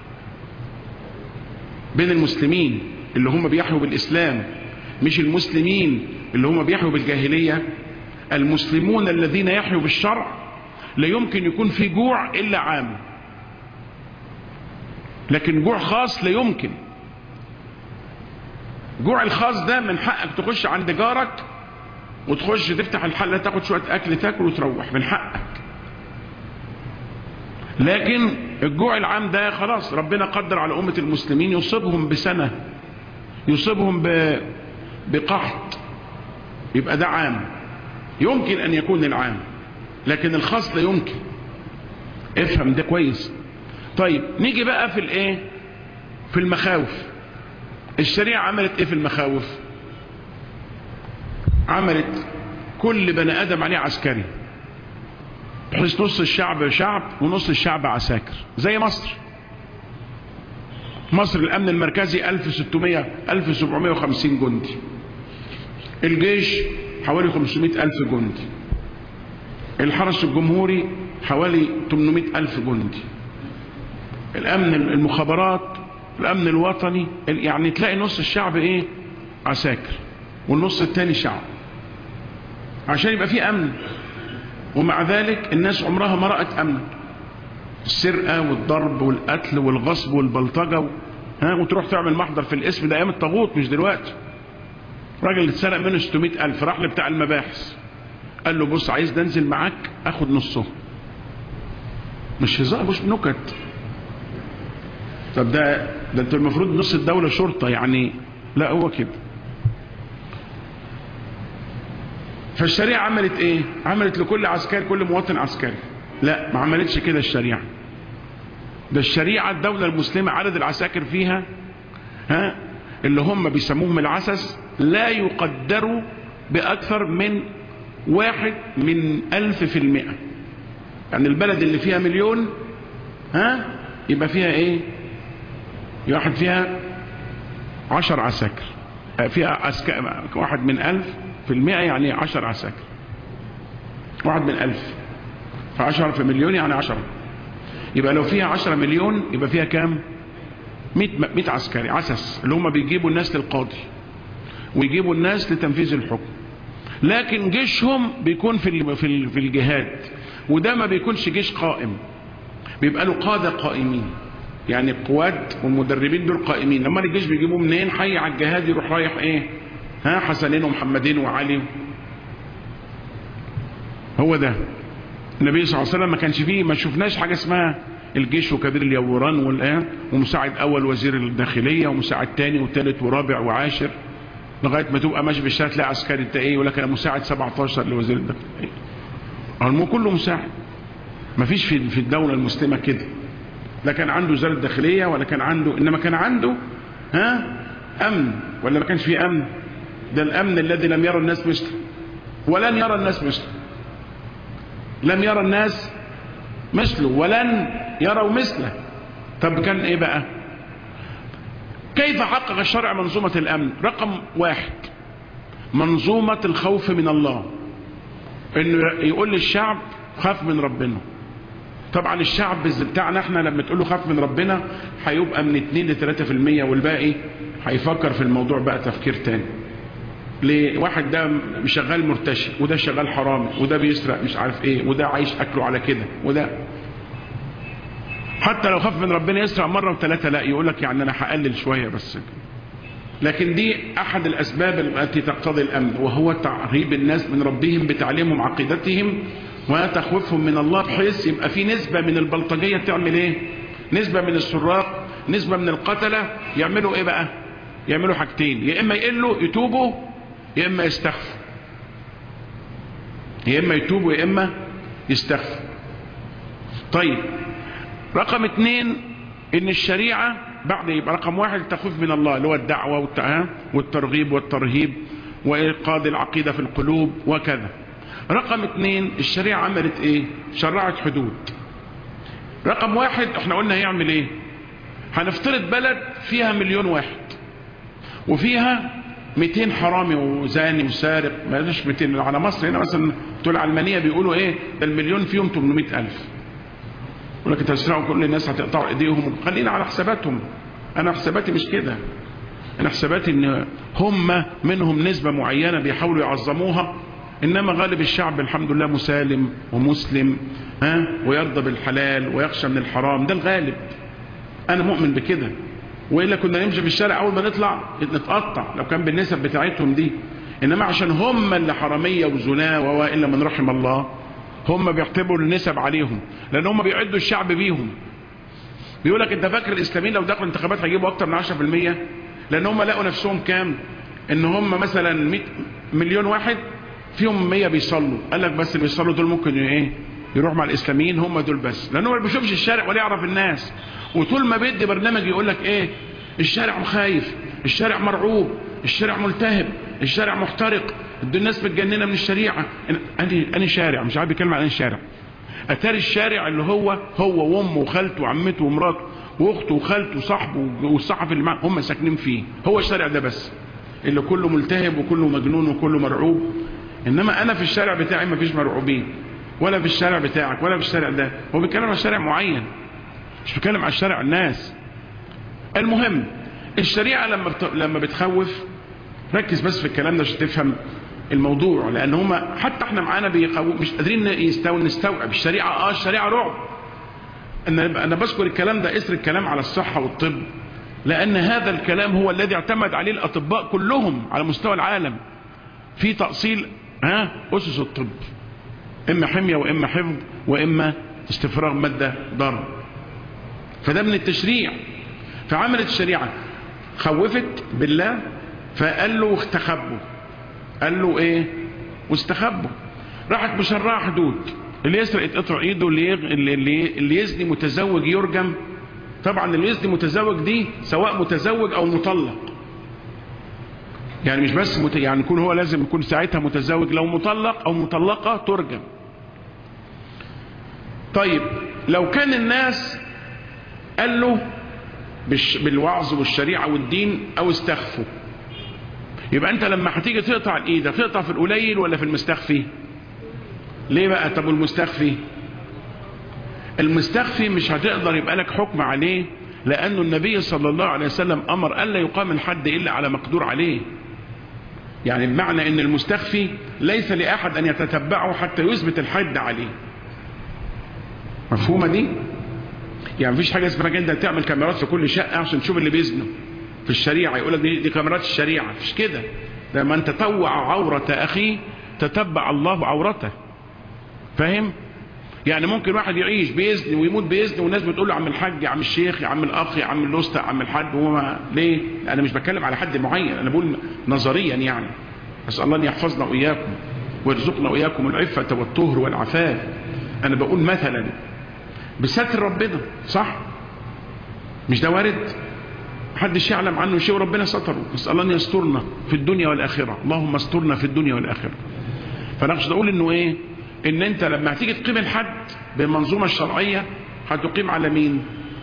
بين المسلمين اللي هم بيحيوا بالاسلام مش المسلمين اللي هم بيحيوا بالجاهلية المسلمون الذين يحيوا بالشرع لا يمكن يكون في جوع إلا عام لكن جوع خاص لا يمكن جوع الخاص ده من حقك تخش عند جارك وتخش تفتح الحلة تاخد شوية أكل تاكل وتروح من حقك لكن الجوع العام ده خلاص ربنا قدر على أمة المسلمين يصيبهم بسنة يصيبهم ب... بقحط يبقى ده عام يمكن أن يكون العام لكن الخاص لا يمكن افهم ده كويس طيب نيجي بقى في الايه في المخاوف الشريعة عملت ايه في المخاوف عملت كل بني ادم عليه عسكري بحيث نص الشعب شعب ونص الشعب عساكر زي مصر مصر الامن المركزي 1600 1750 جندي الجيش حوالي 500 الف جندي الحرس الجمهوري حوالي 800 الف جندي الامن المخابرات الامن الوطني يعني تلاقي نص الشعب ايه عساكر والنص التاني شعب عشان يبقى في امن ومع ذلك الناس عمرها ما رأت امن السرقة والضرب والقتل والغصب والبلطجة و... ها وتروح تعمل محضر في الاسم ده ايام الطاغوت مش دلوقتي راجل اتسرق منه 600 الف راح لبتاع المباحث قال له بص عايز ننزل معاك اخد نصه مش هزار مش نكت طب ده ده انتوا المفروض نص الدولة شرطة يعني لا هو كده فالشريعة عملت ايه عملت لكل عسكري كل مواطن عسكري لا ما عملتش كده الشريعة ده الشريعة الدولة المسلمة عدد العساكر فيها ها اللي هم بيسموهم العسس لا يقدروا بأكثر من واحد من ألف في المئة يعني البلد اللي فيها مليون ها يبقى فيها ايه واحد فيها عشر عساكر فيها عسكر واحد من ألف في المئة يعني عشر عساكر واحد من ألف فعشرة في مليون يعني عشرة يبقى لو فيها عشرة مليون يبقى فيها كام مئة, مئة عسكري عسس اللي هم بيجيبوا الناس للقاضي ويجيبوا الناس لتنفيذ الحكم لكن جيشهم بيكون في في في الجهاد وده ما بيكونش جيش قائم بيبقى له قادة قائمين يعني القوات والمدربين دول قائمين لما الجيش بيجيبوه منين حي على الجهاد يروح رايح ايه ها حسنين ومحمدين وعلي هو ده النبي صلى الله عليه وسلم ما كانش فيه ما شفناش حاجة اسمها الجيش وكبير اليوران والآن ومساعد أول وزير الداخلية ومساعد تاني وثالث ورابع وعاشر لغاية ما تبقى ماشي في الشارع تلاقي عسكري انت ايه يقول لك انا مساعد 17 لوزير الداخلية هو كله مساعد ما فيش في في الدولة المسلمة كده لا كان عنده وزارة الداخلية ولا كان عنده انما كان عنده ها امن ولا ما كانش فيه امن ده الامن الذي لم يرى الناس مثله ولن يرى الناس مثله لم يرى الناس مثله ولن يروا مثله طب كان ايه بقى كيف حقق الشرع منظومة الامن رقم واحد منظومة الخوف من الله انه يقول للشعب خاف من ربنا طبعا الشعب بتاعنا احنا لما تقول له خاف من ربنا هيبقى من 2 ل 3% والباقي هيفكر في الموضوع بقى تفكير تاني ليه واحد ده شغال مرتشي وده شغال حرامي وده بيسرق مش عارف ايه وده عايش اكله على كده وده حتى لو خاف من ربنا يسرق مره وثلاثه لا يقول لك يعني انا هقلل شويه بس لكن دي احد الاسباب التي تقتضي الامن وهو تعريب الناس من ربهم بتعليمهم عقيدتهم وتخوفهم من الله بحيث يبقى في نسبه من البلطجيه تعمل ايه نسبه من السراق نسبه من القتله يعملوا ايه بقى يعملوا حاجتين يا اما يقلوا يتوبوا يا اما يستخفوا يا اما يتوبوا يا اما يستخفوا طيب رقم اتنين ان الشريعة بعد يبقى رقم واحد التخوف من الله اللي هو الدعوة والترغيب والترهيب وإيقاظ العقيدة في القلوب وكذا رقم اتنين الشريعة عملت ايه شرعت حدود رقم واحد احنا قلنا هيعمل ايه هنفترض بلد فيها مليون واحد وفيها 200 حرامي وزاني وسارق ما ليش 200 على مصر هنا مثلا بتوع العلمانيه بيقولوا ايه ده المليون فيهم 800000 يقول لك انت هتسرقوا كل الناس هتقطعوا ايديهم خلينا على حساباتهم انا حساباتي مش كده انا حساباتي ان هم منهم نسبه معينه بيحاولوا يعظموها انما غالب الشعب الحمد لله مسالم ومسلم ها ويرضى بالحلال ويخشى من الحرام ده الغالب انا مؤمن بكده والا كنا نمشي في الشارع اول ما نطلع نتقطع لو كان بالنسب بتاعتهم دي انما عشان هم اللي حراميه وزنا والا من رحم الله هم بيعتبروا النسب عليهم لان هم بيعدوا الشعب بيهم بيقول لك انت فاكر الاسلاميين لو دخلوا انتخابات هيجيبوا اكتر من 10% لان هم لقوا نفسهم كام ان هم مثلا 100 مليون واحد فيهم 100 بيصلوا قال لك بس اللي بيصلوا دول ممكن ايه يروح مع الاسلاميين هم دول بس لانه ما بيشوفش الشارع ولا يعرف الناس وطول ما بيدي برنامج يقول لك ايه الشارع خايف الشارع مرعوب الشارع ملتهب الشارع محترق الناس متجننه من الشريعه اني اني شارع مش عارف بيتكلم عن اني شارع اتاري الشارع اللي هو هو وامه وخالته وعمته ومراته واخته وخالته وصاحبه والصحفي اللي معاه هم ساكنين فيه هو الشارع ده بس اللي كله ملتهب وكله مجنون وكله مرعوب انما انا في الشارع بتاعي ما فيش مرعوبين ولا في الشارع بتاعك ولا في الشارع ده هو بيتكلم عن شارع معين مش بيتكلم عن شارع الناس المهم الشريعة لما بت... لما بتخوف ركز بس في الكلام ده عشان تفهم الموضوع لان هما حتى احنا معانا بيخوف مش قادرين يستو... نستوعب الشريعة اه الشريعة رعب انا انا بذكر الكلام ده اسر الكلام على الصحة والطب لان هذا الكلام هو الذي اعتمد عليه الاطباء كلهم على مستوى العالم في تأصيل ها اسس الطب اما حمية واما حفظ واما استفراغ مادة ضر فده من التشريع فعملت الشريعة خوفت بالله فقال له استخبوا قال له ايه واستخبوا راحت مشرعة حدود اللي يسرق يتقطع ايده اللي, يغ... اللي, اللي, اللي يزني متزوج يرجم طبعا اللي يزني متزوج دي سواء متزوج او مطلق يعني مش بس مت... يعني يكون هو لازم يكون ساعتها متزوج لو مطلق او مطلقة ترجم طيب لو كان الناس قال له بالش... بالوعظ والشريعة والدين او استخفوا يبقى انت لما هتيجي تقطع الايد هتقطع في القليل ولا في المستخفي ليه بقى طب المستخفي المستخفي مش هتقدر يبقى لك حكم عليه لانه النبي صلى الله عليه وسلم امر الا يقام الحد الا على مقدور عليه يعني بمعنى ان المستخفي ليس لاحد ان يتتبعه حتى يثبت الحد عليه مفهومه دي يعني مفيش حاجه اسمها انت تعمل كاميرات في كل شقه عشان تشوف اللي بيزنوا في الشريعه يقول لك دي, دي كاميرات الشريعه مش كده لما انت تطوع عوره اخيه تتبع الله عورته فاهم يعني ممكن واحد يعيش بيزني ويموت بيزني والناس بتقول له عم الحاج يا عم الشيخ يا عم الاخ يا عم الاسطى يا عم الحاج وهو ما ليه انا مش بتكلم على حد معين انا بقول نظريا يعني اسال الله ان يحفظنا واياكم ويرزقنا واياكم العفه والطهر والعفاف انا بقول مثلا بستر ربنا صح مش ده وارد محدش يعلم عنه شيء وربنا ستره نسال الله ان يسترنا في الدنيا والاخره اللهم استرنا في الدنيا والاخره فانا اقصد اقول انه ايه ان انت لما هتيجي تقيم الحد بالمنظومة الشرعية هتقيم على مين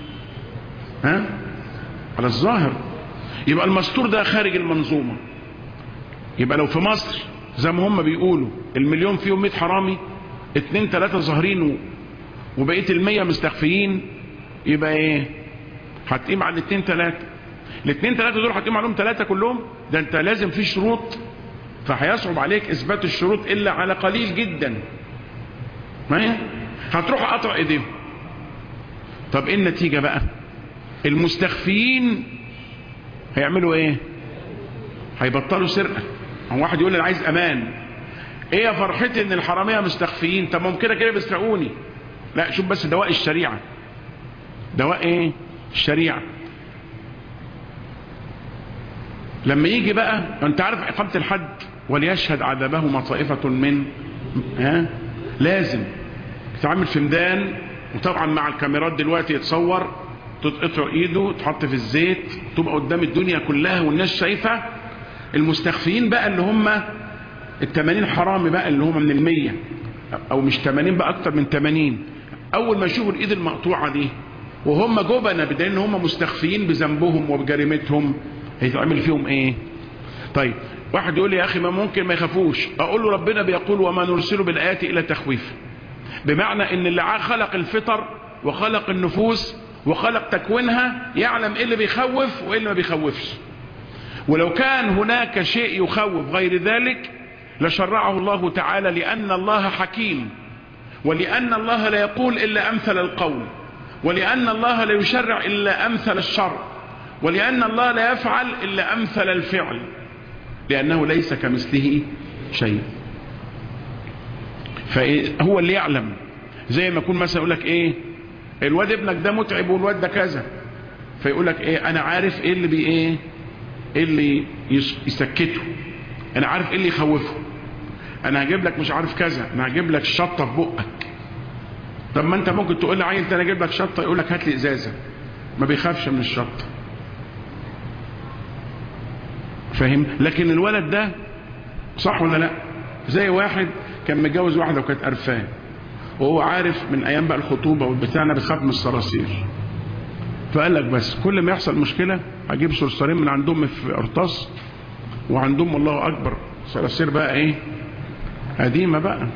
ها على الظاهر يبقى المستور ده خارج المنظومة يبقى لو في مصر زي ما هم بيقولوا المليون فيهم 100 حرامي اتنين تلاتة ظاهرين وبقية المية مستخفيين يبقى ايه هتقيم على الاتنين تلاتة الاتنين تلاتة دول هتقيم عليهم تلاتة كلهم ده انت لازم في شروط فهيصعب عليك اثبات الشروط الا على قليل جدا ما هي هتروح قطع ايديهم طب ايه النتيجة بقى المستخفيين هيعملوا ايه هيبطلوا سرقة هو واحد يقول لي انا عايز امان ايه يا فرحتي ان الحرامية مستخفيين طب ما كده كده بيسرقوني لا شوف بس دواء الشريعة دواء ايه الشريعة لما يجي بقى انت عارف اقامة الحد وليشهد عذابهما طائفة من ها لازم تتعمل في ميدان وطبعا مع الكاميرات دلوقتي يتصور تتقطع ايده تحط في الزيت تبقى قدام الدنيا كلها والناس شايفة المستخفيين بقى اللي هم التمانين حرامي بقى اللي هم من المية او مش تمانين بقى اكتر من تمانين اول ما يشوفوا الايد المقطوعة دي وهم جبنة بدليل ان هم مستخفيين بذنبهم وبجريمتهم هيتعمل فيهم ايه طيب واحد يقول لي يا اخي ما ممكن ما يخافوش اقول له ربنا بيقول وما نرسله بالايات الا تخويف بمعنى ان اللي خلق الفطر وخلق النفوس وخلق تكوينها يعلم ايه اللي بيخوف وايه اللي ما بيخوفش ولو كان هناك شيء يخوف غير ذلك لشرعه الله تعالى لان الله حكيم ولان الله لا يقول الا امثل القول ولان الله لا يشرع الا امثل الشرع ولأن الله لا يفعل إلا أمثل الفعل لأنه ليس كمثله شيء فهو اللي يعلم زي ما يكون مثلا يقول لك ايه الواد ابنك ده متعب والواد ده كذا فيقول لك ايه انا عارف ايه اللي بي ايه ايه اللي يسكته انا عارف ايه اللي يخوفه انا هجيب لك مش عارف كذا انا هجيب لك شطه في بقك طب ما انت ممكن تقول لي عيل انا اجيب لك شطه يقول لك هات لي ازازه ما بيخافش من الشطه فاهم لكن الولد ده صح ولا لا زي واحد كان متجوز واحده وكانت قرفان وهو عارف من ايام بقى الخطوبه والبتاع انا بخاف من الصراصير فقال لك بس كل ما يحصل مشكله هجيب صرصارين من عندهم في قرطاس وعندهم الله اكبر صراصير بقى ايه قديمه بقى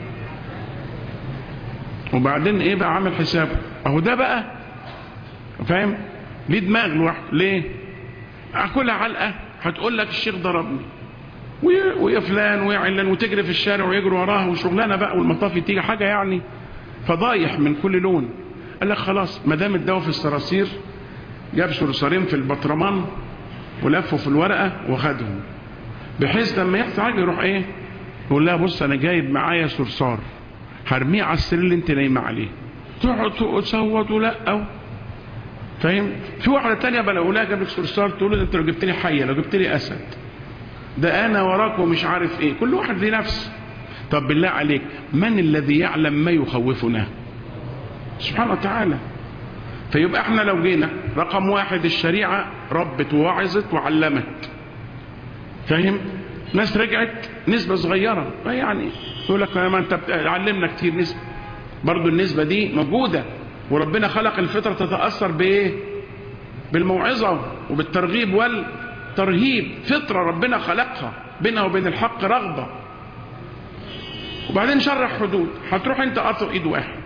وبعدين ايه بقى عامل حسابه اهو ده بقى فاهم ليه دماغ لوحده ليه اكلها علقه هتقول لك الشيخ ضربني ويا فلان ويا علان وتجري في الشارع ويجري وراها وشغلانه بقى والمطافي تيجي حاجه يعني فضايح من كل لون قال لك خلاص ما دام الدواء في الصراصير جاب صرصارين في البطرمان ولفوا في الورقه وخدهم بحيث لما يحصل حاجه يروح ايه يقول لها بص انا جايب معايا صرصار هرميه على السرير اللي انت نايمه عليه تقعد تصوت ولا فاهم في واحده تانية بقى لو لها جاب لك صرصار تقول له انت لو جبت لي حيه لو جبت لي اسد ده انا وراك ومش عارف ايه كل واحد ليه نفس طب بالله عليك من الذي يعلم ما يخوفنا سبحانه وتعالى فيبقى احنا لو جينا رقم واحد الشريعة ربت ووعظت وعلمت فاهم ناس رجعت نسبة صغيرة يعني يقول لك ما انت علمنا كتير نسبة برضو النسبة دي موجودة وربنا خلق الفطرة تتأثر بايه بالموعظة وبالترغيب والترهيب فطرة ربنا خلقها بينها وبين الحق رغبة وبعدين شرح حدود هتروح انت قطع ايد واحد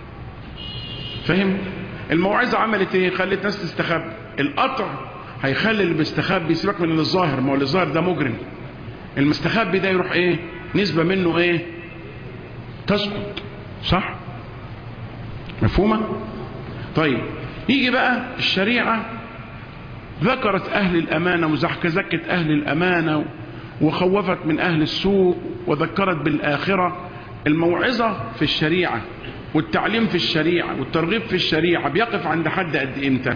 فاهم الموعظة عملت ايه خلت ناس تستخبى القطع هيخلي اللي بيستخبي يسيبك من الظاهر ما هو الظاهر ده مجرم المستخبي ده يروح ايه نسبة منه ايه تسقط صح مفهومة طيب يجي بقى الشريعة ذكرت أهل الأمانة وزكت أهل الأمانة وخوفت من أهل السوء وذكرت بالآخرة الموعظة في الشريعة والتعليم في الشريعة والترغيب في الشريعة بيقف عند حد قد امتى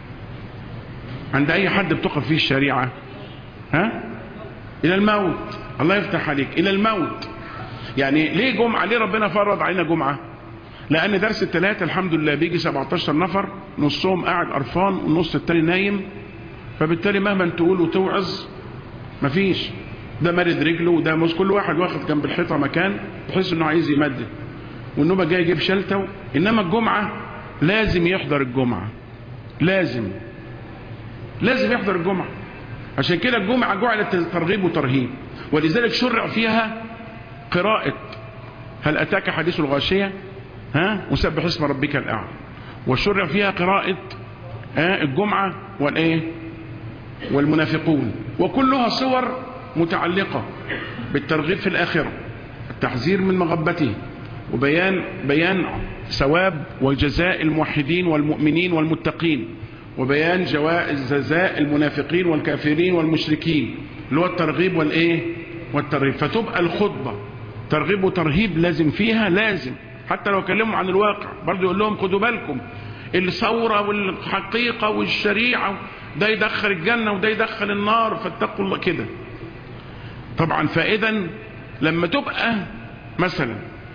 عند أي حد بتقف فيه الشريعة ها إلى الموت الله يفتح عليك إلى الموت يعني ليه جمعة ليه ربنا فرض علينا جمعة لأن درس الثلاثة الحمد لله بيجي 17 نفر نصهم قاعد قرفان والنص التاني نايم فبالتالي مهما تقول وتوعظ مفيش ده مارد رجله وده مش كل واحد واخد جنب الحيطة مكان تحس انه عايز يمدد والنوبة جاي يجيب شلته انما الجمعة لازم يحضر الجمعة لازم لازم يحضر الجمعة عشان كده الجمعة جعلت ترغيب وترهيب ولذلك شرع فيها قراءة هل أتاك حديث الغاشية ها وسبح اسم ربك الأعلى وشرع فيها قراءة ها الجمعة والإيه والمنافقون وكلها صور متعلقة بالترغيب في الآخرة التحذير من مغبته وبيان بيان ثواب وجزاء الموحدين والمؤمنين والمتقين وبيان جزاء المنافقين والكافرين والمشركين اللي هو الترغيب والايه والترهيب فتبقى الخطبة ترغيب وترهيب لازم فيها لازم حتى لو كلموا عن الواقع برضه يقول لهم خدوا بالكم الثورة والحقيقة والشريعة ده يدخل الجنة وده يدخل النار فاتقوا الله كده طبعا فإذا لما تبقى مثلا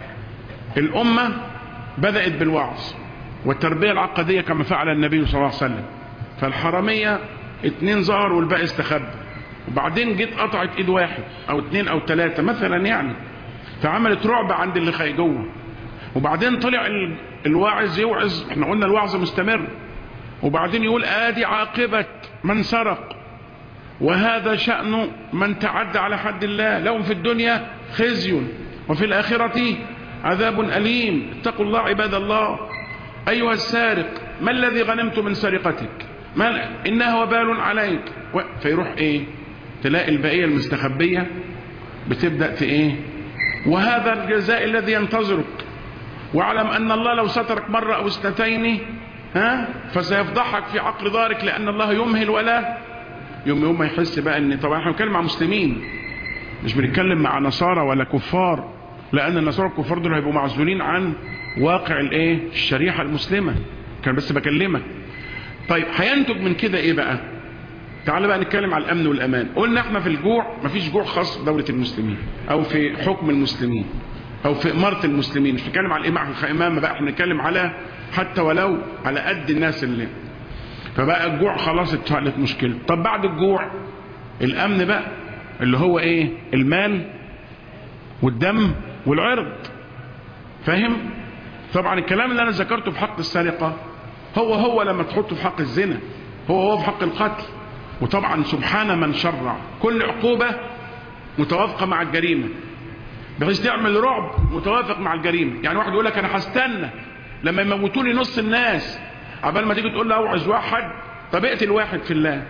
الأمة بدأت بالوعظ والتربية العقدية كما فعل النبي صلى الله عليه وسلم فالحرامية اتنين ظهر والباقي استخبى وبعدين جيت قطعت ايد واحد او اتنين او تلاتة مثلا يعني فعملت رعب عند اللي خي جوه وبعدين طلع الواعظ يوعظ احنا قلنا الوعظ مستمر وبعدين يقول ادي عاقبة من سرق وهذا شأن من تعدى على حد الله لهم في الدنيا خزي وفي الآخرة عذاب أليم اتقوا الله عباد الله أيها السارق ما الذي غنمت من سرقتك ما إنها وبال عليك و... فيروح إيه تلاقي البقية المستخبية بتبدأ في إيه وهذا الجزاء الذي ينتظرك واعلم أن الله لو سترك مرة أو اثنتين ها فسيفضحك في عقل دارك لأن الله يمهل ولا يوم يوم ما يحس بقى ان طبعا احنا بنتكلم مع مسلمين مش بنتكلم مع نصارى ولا كفار لان النصارى والكفار دول هيبقوا معزولين عن واقع الايه الشريحه المسلمه كان بس بكلمك طيب هينتج من كده ايه بقى تعال بقى نتكلم على الامن والامان قلنا احنا في الجوع مفيش جوع خاص بدوله المسلمين او في حكم المسلمين او في اماره المسلمين مش بنتكلم على الامامه بقى احنا بنتكلم على حتى ولو على قد الناس اللي فبقى الجوع خلاص اتحلت مشكلة طب بعد الجوع الامن بقى اللي هو ايه المال والدم والعرض فاهم طبعا الكلام اللي انا ذكرته في حق السرقة هو هو لما تحطه في حق الزنا هو هو في حق القتل وطبعا سبحان من شرع كل عقوبة متوافقة مع الجريمة بحيث تعمل رعب متوافق مع الجريمة يعني واحد يقول لك انا هستنى لما يموتوا لي نص الناس عبال ما تيجي تقول له اوعظ واحد طب اقتل واحد في الله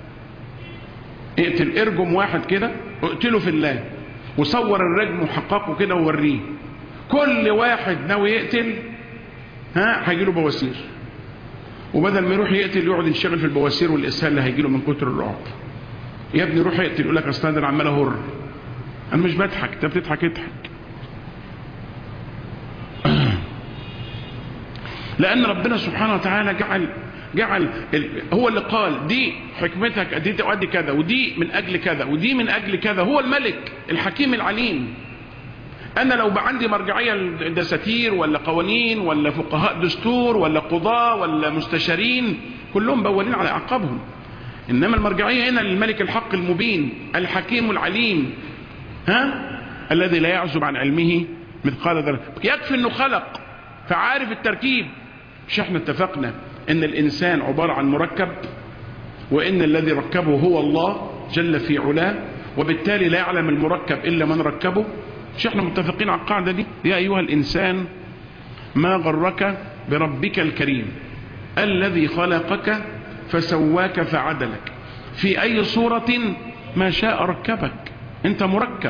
اقتل ارجم واحد كده اقتله في الله وصور الرجم وحققه كده ووريه كل واحد ناوي يقتل ها هيجي له بواسير وبدل ما يروح يقتل يقعد ينشغل في البواسير والاسهال اللي هيجي له من كتر الرعب يا ابني روح يقتل يقول لك اصل انا عمال اهر انا مش بضحك انت بتضحك اضحك لأن ربنا سبحانه وتعالى جعل جعل ال... هو اللي قال دي حكمتك دي تؤدي كذا ودي من أجل كذا ودي من أجل كذا هو الملك الحكيم العليم أنا لو بقى عندي مرجعية دساتير ولا قوانين ولا فقهاء دستور ولا قضاة ولا مستشارين كلهم بولين على أعقابهم إنما المرجعية هنا للملك الحق المبين الحكيم العليم ها الذي لا يعزب عن علمه مثقال ذرة يكفي انه خلق فعارف التركيب مش احنا اتفقنا ان الانسان عبارة عن مركب وان الذي ركبه هو الله جل في علاه وبالتالي لا يعلم المركب الا من ركبه مش احنا متفقين على القاعدة دي يا ايها الانسان ما غرك بربك الكريم الذي خلقك فسواك فعدلك في اي صورة ما شاء ركبك انت مركب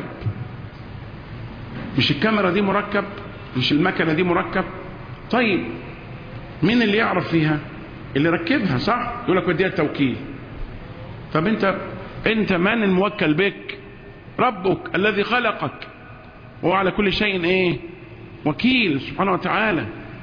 مش الكاميرا دي مركب مش المكنة دي مركب طيب مين اللي يعرف فيها اللي ركبها صح يقول لك وديها التوكيل طب انت انت من الموكل بك ربك الذي خلقك وهو على كل شيء ايه وكيل سبحانه وتعالى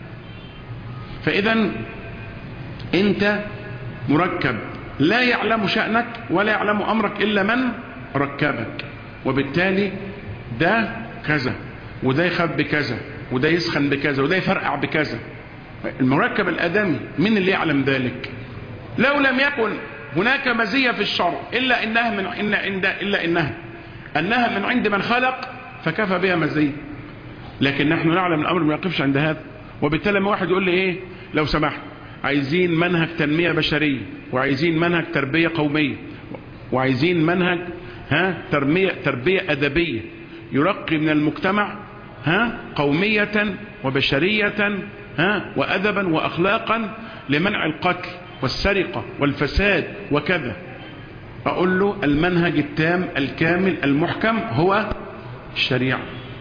فاذا انت مركب لا يعلم شأنك ولا يعلم امرك الا من ركبك وبالتالي ده كذا وده يخاف بكذا وده يسخن بكذا وده يفرقع بكذا المركب الادمي مين اللي يعلم ذلك لو لم يكن هناك مزيه في الشرع الا انها من إن إن الا انها انها من عند من خلق فكفى بها مزيه لكن نحن نعلم الامر ما يقفش عند هذا وبالتالي لما واحد يقول لي ايه لو سمحت عايزين منهج تنميه بشريه وعايزين منهج تربيه قوميه وعايزين منهج ها تربيه تربيه ادبيه يرقي من المجتمع ها قومية وبشرية ها وأدبا وأخلاقا لمنع القتل والسرقة والفساد وكذا أقول له المنهج التام الكامل المحكم هو الشريعة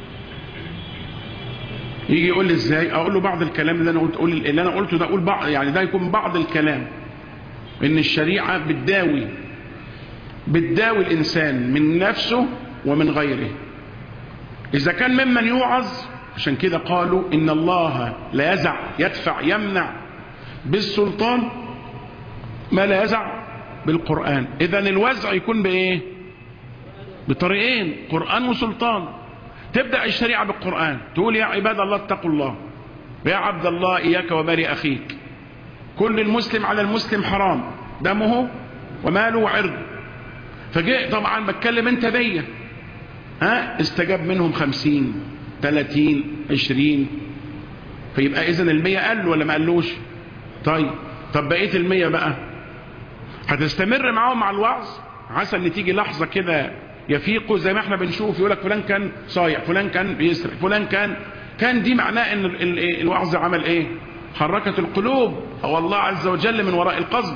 يجي يقول لي ازاي اقول له بعض الكلام اللي انا قلت اقول اللي انا قلته ده اقول بعض يعني ده يكون بعض الكلام ان الشريعه بتداوي بتداوي الانسان من نفسه ومن غيره إذا كان ممن يوعظ عشان كده قالوا إن الله لا يزع يدفع يمنع بالسلطان ما لا يزع بالقرآن إذا الوزع يكون بإيه بطريقين قرآن وسلطان تبدأ الشريعة بالقرآن تقول يا عباد الله اتقوا الله يا عبد الله إياك وباري أخيك كل المسلم على المسلم حرام دمه وماله وعرضه فجاء طبعا بتكلم انت بيا ها استجاب منهم خمسين تلاتين عشرين فيبقى اذا المية قال ولا ما قالوش طيب طب بقية المية بقى هتستمر معاهم مع الوعظ عسى ان تيجي لحظة كده يفيقوا زي ما احنا بنشوف يقولك فلان كان صايع فلان كان بيسرق فلان كان كان دي معناه ان الوعظ عمل ايه حركت القلوب او الله عز وجل من وراء القصد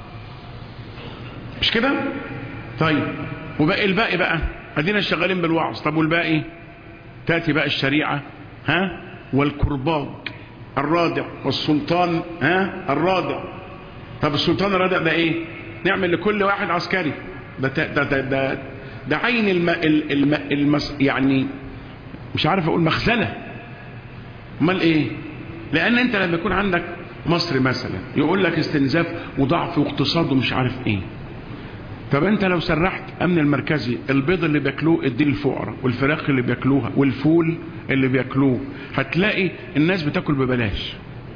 مش كده طيب وباقي الباقي بقى ادينا شغالين بالوعظ طب والباقي تاتي بقى الشريعه ها والكرباج الرادع والسلطان ها الرادع طب السلطان الرادع ده ايه نعمل لكل واحد عسكري ده ده ده ده, ده عين الم الم المس يعني مش عارف اقول مخزنه امال ايه لان انت لما يكون عندك مصر مثلا يقول لك استنزاف وضعف واقتصاد ومش عارف ايه طب انت لو سرحت امن المركزي البيض اللي بياكلوه اديه للفقراء والفراخ اللي بياكلوها والفول اللي بياكلوه هتلاقي الناس بتاكل ببلاش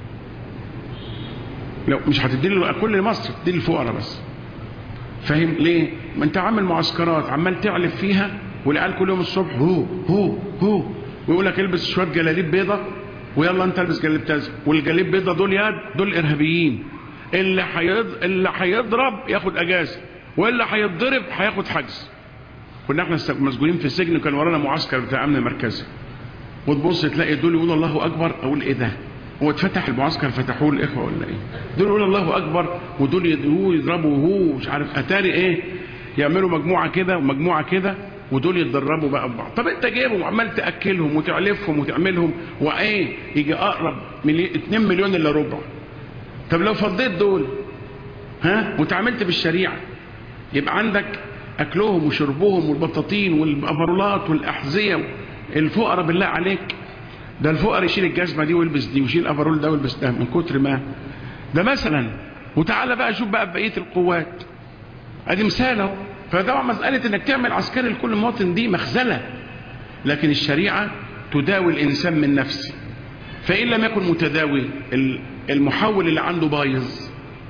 لو مش هتدي له كل مصر تدي للفقراء بس فاهم ليه ما انت عامل معسكرات عمال تعلف فيها والعيال كل يوم الصبح هو هو هو ويقول لك البس شويه جلاليب بيضه ويلا انت البس جلاليب تازه والجلاليب بيضه دول ياد دول ارهابيين اللي حيض... اللي هيضرب ياخد اجازه واللي هيتضرب هياخد حجز كنا احنا مسجونين في السجن وكان ورانا معسكر بتاع امن مركزي وتبص تلاقي دول يقولوا الله اكبر اقول ايه ده هو اتفتح المعسكر فتحوه الاخوه ولا ايه دول يقولوا الله اكبر ودول يضربوا وهو مش عارف اتاري ايه يعملوا مجموعه كده ومجموعه كده ودول يتدربوا بقى ببعض طب انت جايبهم وعمال تاكلهم وتعلفهم وتعملهم وايه يجي اقرب مليون 2 مليون الا ربع طب لو فضيت دول ها وتعاملت بالشريعه يبقى عندك اكلهم وشربهم والبطاطين والابرولات والاحذيه الفقراء بالله عليك ده الفقر يشيل الجزمة دي ويلبس دي ويشيل الافرول ده ويلبس ده من كتر ما ده مثلا وتعالى بقى شوف بقى بقية القوات ادي مثال اهو فطبعا مسألة انك تعمل عسكري لكل مواطن دي مخزلة لكن الشريعة تداوي الانسان من نفسه فإن لم يكن متداوي المحول اللي عنده بايظ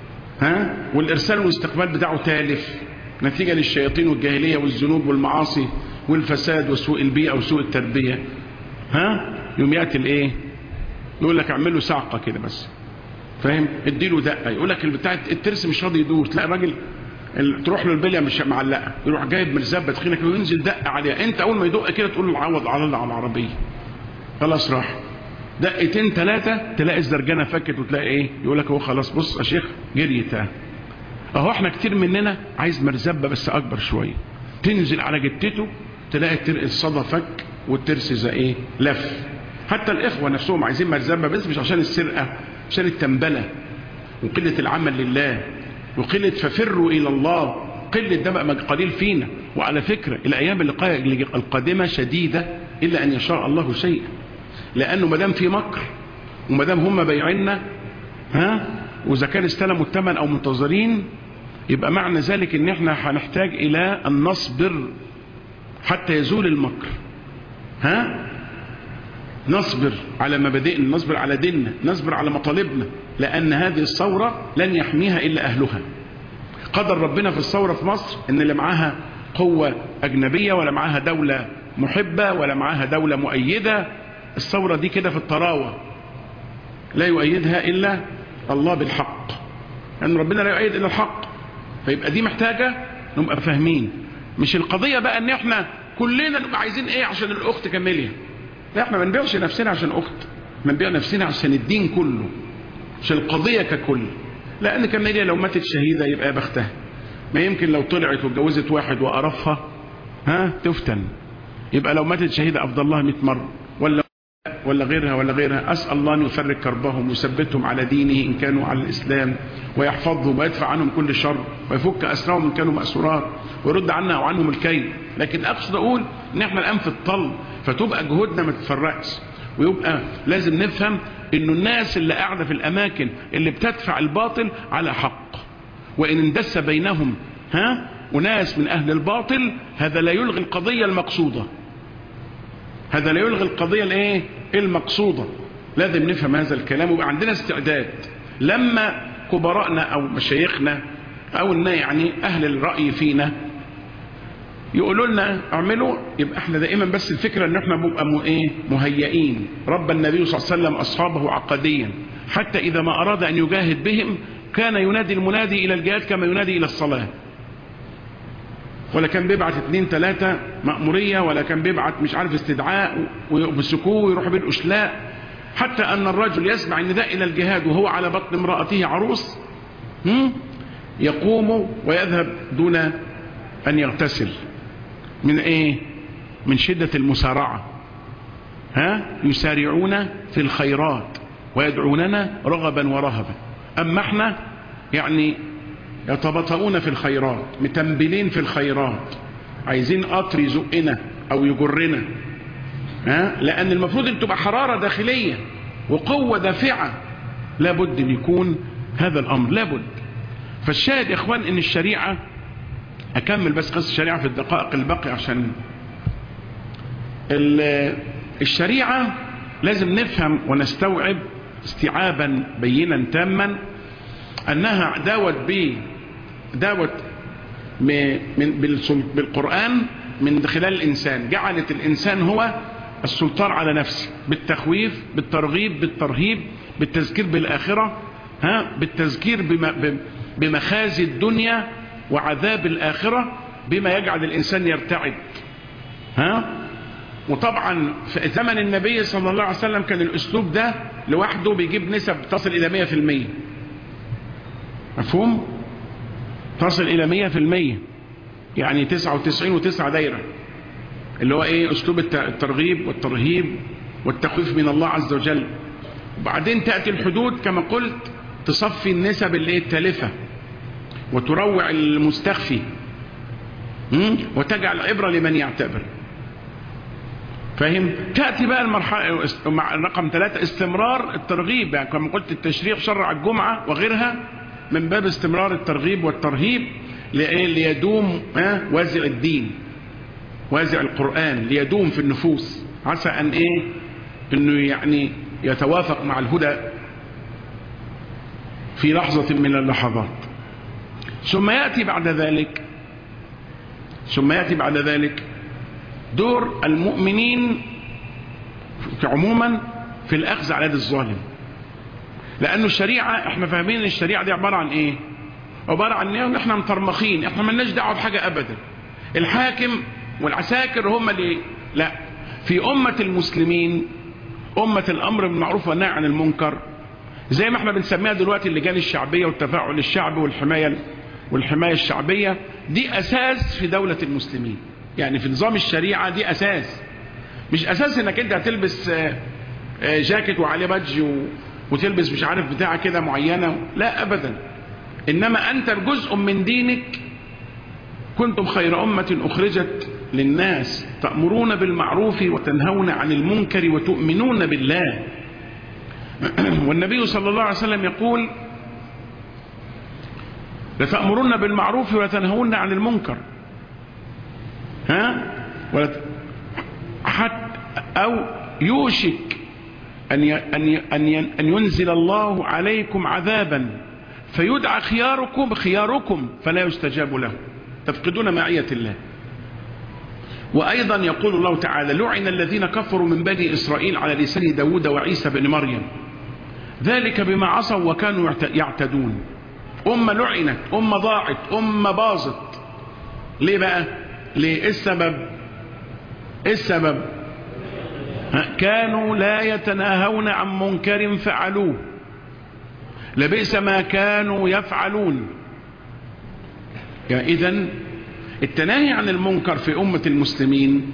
ها والإرسال والاستقبال بتاعه تالف نتيجة للشياطين والجاهلية والذنوب والمعاصي والفساد وسوء البيئة وسوء التربية ها يوم يأتي الايه يقول لك اعمل له صعقة كده بس فاهم اديله دقة يقول لك البتاع الترس مش راضي يدور تلاقي الراجل تروح له البليه مش معلقه يروح جايب مرزبه تخينك وينزل دق عليها انت اول ما يدق كده تقول له عوض على الله على العربيه خلاص راح دقتين ثلاثة تلاقي الزرجانة فكت وتلاقي ايه يقول لك هو خلاص بص يا شيخ جريت اهو احنا كتير مننا عايز مرزبة بس اكبر شوية تنزل على جتته تلاقي الصدى فك والترس زي ايه لف حتى الاخوة نفسهم عايزين مرزبة بس مش عشان السرقة عشان التنبلة وقلة العمل لله وقلة ففروا الى الله قلة ده بقى قليل فينا وعلى فكرة الايام اللي القادمة شديدة الا ان يشاء الله شيئا لانه ما دام في مكر وما دام هم بايعيننا ها واذا كان استلموا الثمن او منتظرين يبقى معنى ذلك ان احنا هنحتاج الى ان نصبر حتى يزول المكر ها نصبر على مبادئنا نصبر على ديننا نصبر على مطالبنا لان هذه الثوره لن يحميها الا اهلها قدر ربنا في الثوره في مصر ان اللي معاها قوه اجنبيه ولا معاها دوله محبه ولا معاها دوله مؤيده الثورة دي كده في الطراوة لا يؤيدها إلا الله بالحق لأن يعني ربنا لا يؤيد إلا الحق فيبقى دي محتاجة نبقى فاهمين مش القضية بقى ان احنا كلنا نبقى عايزين ايه عشان الاخت كاميليا لا احنا ما نبيعش نفسنا عشان اخت ما نبيع نفسنا عشان الدين كله عشان القضية ككل لان كاميليا لو ماتت شهيدة يبقى يا بختها ما يمكن لو طلعت واتجوزت واحد وقرفها ها تفتن يبقى لو ماتت شهيدة افضل لها 100 مرة ولا ولا غيرها ولا غيرها أسأل الله أن يفرج كربهم ويثبتهم على دينه إن كانوا على الإسلام ويحفظهم ويدفع عنهم كل شر ويفك أسرهم إن كانوا مأسورات ويرد عنا وعنهم الكيد لكن أقصد أقول إن إحنا الآن في الطل فتبقى جهودنا ما تتفرقش ويبقى لازم نفهم إنه الناس اللي قاعدة في الأماكن اللي بتدفع الباطل على حق وإن اندس بينهم ها وناس من أهل الباطل هذا لا يلغي القضية المقصودة هذا لا يلغي القضية الايه المقصودة لازم نفهم هذا الكلام ويبقى عندنا استعداد لما كبراءنا او مشايخنا او يعني اهل الرأي فينا يقولوا لنا اعملوا يبقى احنا دائما بس الفكرة ان احنا بنبقى ايه مهيئين رب النبي صلى الله عليه وسلم اصحابه عقديا حتى اذا ما اراد ان يجاهد بهم كان ينادي المنادي الى الجهاد كما ينادي الى الصلاة ولا كان بيبعت اتنين تلاتة مأمورية ولا كان بيبعت مش عارف استدعاء ويمسكوه ويروح بالأشلاء حتى أن الرجل يسمع النداء إلى الجهاد وهو على بطن امرأته عروس يقوم ويذهب دون أن يغتسل من إيه من شدة المسارعة ها يسارعون في الخيرات ويدعوننا رغبا ورهبا أما احنا يعني يتبطؤون في الخيرات متنبلين في الخيرات عايزين قطر يزقنا او يجرنا ها لان المفروض ان تبقى حرارة داخلية وقوة دافعة لابد ان يكون هذا الامر لابد فالشاهد يا اخوان ان الشريعة اكمل بس قصة الشريعة في الدقائق الباقية عشان الشريعة لازم نفهم ونستوعب استيعابا بينا تاما انها داوت ب داوت من بالقرآن من خلال الإنسان جعلت الإنسان هو السلطان على نفسه بالتخويف بالترغيب بالترهيب بالتذكير بالآخرة ها بالتذكير بمخازي الدنيا وعذاب الآخرة بما يجعل الإنسان يرتعد ها وطبعا في زمن النبي صلى الله عليه وسلم كان الأسلوب ده لوحده بيجيب نسب تصل إلى 100% مفهوم تصل الى مية في المية يعني تسعة وتسعين وتسعة دايرة اللي هو ايه اسلوب الترغيب والترهيب والتخويف من الله عز وجل وبعدين تأتي الحدود كما قلت تصفي النسب اللي التالفة وتروع المستخفي وتجعل عبرة لمن يعتبر فاهم تأتي بقى المرحلة مع رقم ثلاثة استمرار الترغيب يعني كما قلت التشريع شرع الجمعة وغيرها من باب استمرار الترغيب والترهيب لإيه؟ ليدوم ها وازع الدين وازع القرآن ليدوم في النفوس عسى أن إيه أنه يعني يتوافق مع الهدى في لحظة من اللحظات ثم يأتي بعد ذلك ثم يأتي بعد ذلك دور المؤمنين عموما في الأخذ على يد الظالم لأنه الشريعة احنا فاهمين ان الشريعة دي عبارة عن ايه عبارة عن ايه احنا مطرمخين احنا ملناش دعوة بحاجة ابدا الحاكم والعساكر هم اللي لا في أمة المسلمين أمة الأمر بالمعروف والنهي عن المنكر زي ما احنا بنسميها دلوقتي اللجان الشعبية والتفاعل الشعبي والحماية والحماية الشعبية دي أساس في دولة المسلمين يعني في نظام الشريعة دي أساس مش أساس انك انت هتلبس جاكيت وعليه بادج وتلبس مش عارف بتاعة كده معينة لا أبدا إنما أنت جزء من دينك كنتم خير أمة أخرجت للناس تأمرون بالمعروف وتنهون عن المنكر وتؤمنون بالله والنبي صلى الله عليه وسلم يقول لتأمرون بالمعروف وتنهون عن المنكر ها ولا حتى أو يوشك أن أن أن أن ينزل الله عليكم عذابا فيدعى خياركم خياركم فلا يستجاب له تفقدون معية الله وأيضا يقول الله تعالى لعن الذين كفروا من بني إسرائيل على لسان داود وعيسى بن مريم ذلك بما عصوا وكانوا يعتدون أمة لعنت أمة ضاعت أمة باظت ليه بقى ليه السبب السبب كانوا لا يتناهون عن منكر فعلوه لبئس ما كانوا يفعلون يعني إذن التناهي عن المنكر في أمة المسلمين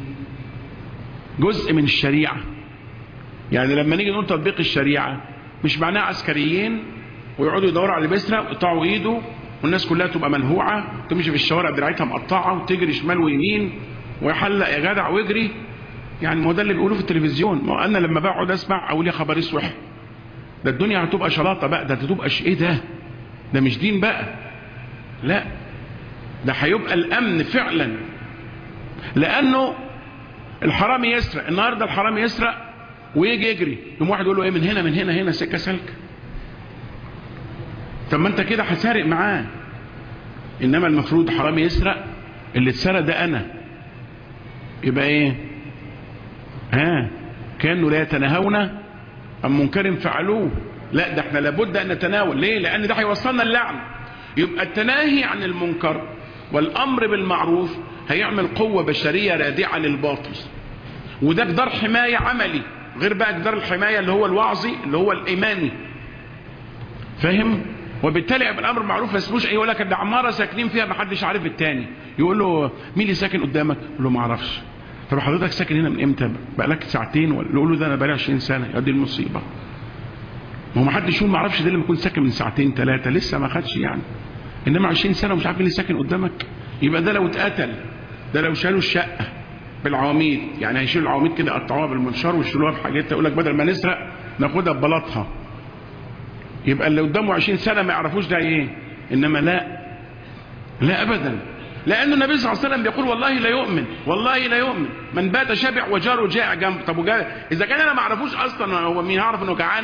جزء من الشريعة يعني لما نيجي نقول تطبيق الشريعة مش معناه عسكريين ويقعدوا يدوروا على بسرة ويقطعوا ايده والناس كلها تبقى منهوعة تمشي في الشوارع دراعتها مقطعة وتجري شمال ويمين ويحلق يا جدع ويجري يعني ما هو ده اللي بيقولوه في التلفزيون ما انا لما بقعد اسمع اقول يا خبر اسوح ده الدنيا هتبقى شلاطه بقى ده هتبقى ايه ده ده مش دين بقى لا ده هيبقى الامن فعلا لانه الحرامي يسرق النهارده الحرامي يسرق ويجي يجري يقوم واحد يقول له ايه من هنا من هنا هنا سكه سلك طب ما انت كده هسارق معاه انما المفروض حرامي يسرق اللي اتسرق ده انا يبقى ايه ها كانوا لا يتناهون عن منكر فعلوه لا ده احنا لابد ان نتناول ليه لان ده هيوصلنا اللعن يبقى التناهي عن المنكر والامر بالمعروف هيعمل قوة بشرية رادعة للباطل وده جدار حماية عملي غير بقى جدار الحماية اللي هو الوعظي اللي هو الايماني فاهم وبالتالي يبقى الامر معروف ما اسموش ايه يقول لك ده عماره ساكنين فيها ما حدش عارف التاني يقول له مين اللي ساكن قدامك يقول له ما اعرفش طب حضرتك ساكن هنا من امتى بقالك ساعتين ولا يقول له ده انا بقالي 20 سنه يا دي المصيبه ما هو ما حدش يقول ما اعرفش ده اللي يكون ساكن من ساعتين ثلاثه لسه ما خدش يعني انما 20 سنه ومش عارف مين اللي ساكن قدامك يبقى ده لو اتقتل ده لو شالوا الشقه بالعواميد يعني هيشيلوا العواميد كده يقطعوها بالمنشار ويشيلوها بحاجات يقول لك بدل ما نسرق ناخدها ببلاطها يبقى اللي قدامه 20 سنه ما يعرفوش ده ايه انما لا لا ابدا لأن النبي صلى الله عليه وسلم بيقول والله لا يؤمن والله لا يؤمن من بات شبع وجاره جائع جنب طب وجا إذا كان أنا ما اعرفوش أصلا هو مين هعرف إنه جعان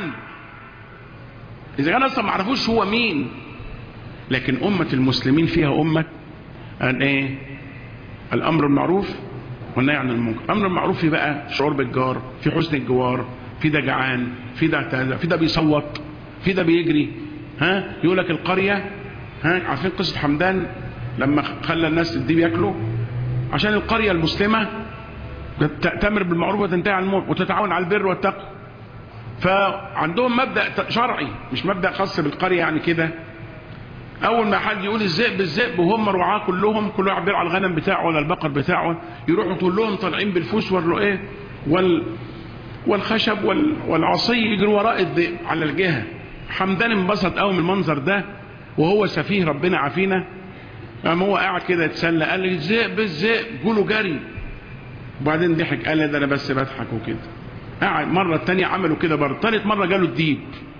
إذا كان أصلا ما اعرفوش هو مين لكن أمة المسلمين فيها أمة أن إيه الأمر المعروف والنهي عن المنكر الأمر المعروف في بقى شعور بالجار في حسن الجوار في ده جعان في ده في ده بيصوت في ده بيجري ها يقول لك القرية ها عارفين قصة حمدان لما خلى الناس الديب ياكلوا عشان القرية المسلمة تأتمر بالمعروف وتنتهي عن المنكر وتتعاون على البر والتقوى فعندهم مبدأ شرعي مش مبدأ خاص بالقرية يعني كده أول ما حد يقول الذئب الذئب وهم رعاة كلهم كل واحد بيرعى الغنم بتاعه ولا البقر بتاعه يروحوا كلهم طالعين بالفوس والرؤيه وال والخشب وال... والعصي يجروا وراء الذئب على الجهة حمدان انبسط قوي من المنظر ده وهو سفيه ربنا عافينا قام هو قاعد كده يتسلى قال لي الذئب الذئب قولوا جري وبعدين ضحك قال لي ده انا بس بضحك وكده قعد مرة التانية عملوا كده برضه تالت مرة جاله الديب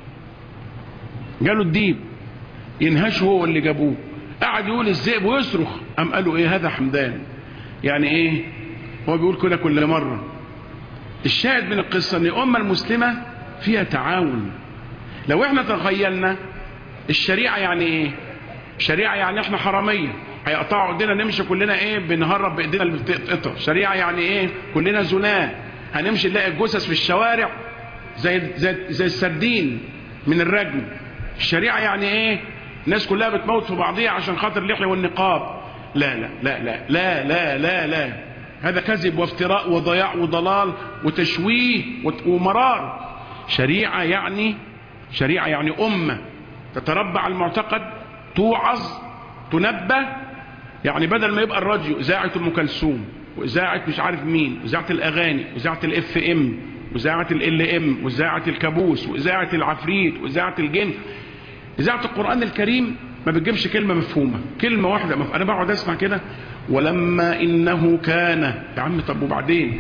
جاله الديب ينهشه هو اللي جابوه قعد يقول الذئب ويصرخ قام قالوا ايه هذا حمدان يعني ايه هو بيقول كده كل مرة الشاهد من القصة ان الأمة المسلمة فيها تعاون لو احنا تخيلنا الشريعة يعني ايه شريعة يعني احنا حرامية هيقطعوا ايدينا نمشي كلنا ايه بنهرب بايدينا اللي بتتقطع شريعة يعني ايه كلنا زناه هنمشي نلاقي الجثث في الشوارع زي زي زي السردين من الرجم الشريعة يعني ايه الناس كلها بتموت في بعضيها عشان خاطر اللحية والنقاب لا لا لا لا لا لا لا لا هذا كذب وافتراء وضياع وضلال وتشويه ومرار شريعة يعني شريعة يعني أمة تتربى على المعتقد توعظ تنبه يعني بدل ما يبقى الراديو إذاعة أم كلثوم وإذاعة مش عارف مين وإذاعة الأغاني وإذاعة الإف إم وإذاعة ال إم وإذاعة الكابوس وإذاعة العفريت وإذاعة الجن إذاعة القرآن الكريم ما بتجيبش كلمة مفهومة كلمة واحدة مفهومة. أنا بقعد أسمع كده ولما إنه كان يا عم طب وبعدين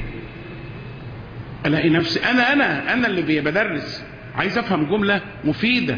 ألاقي نفسي أنا أنا أنا اللي بدرس عايز أفهم جملة مفيدة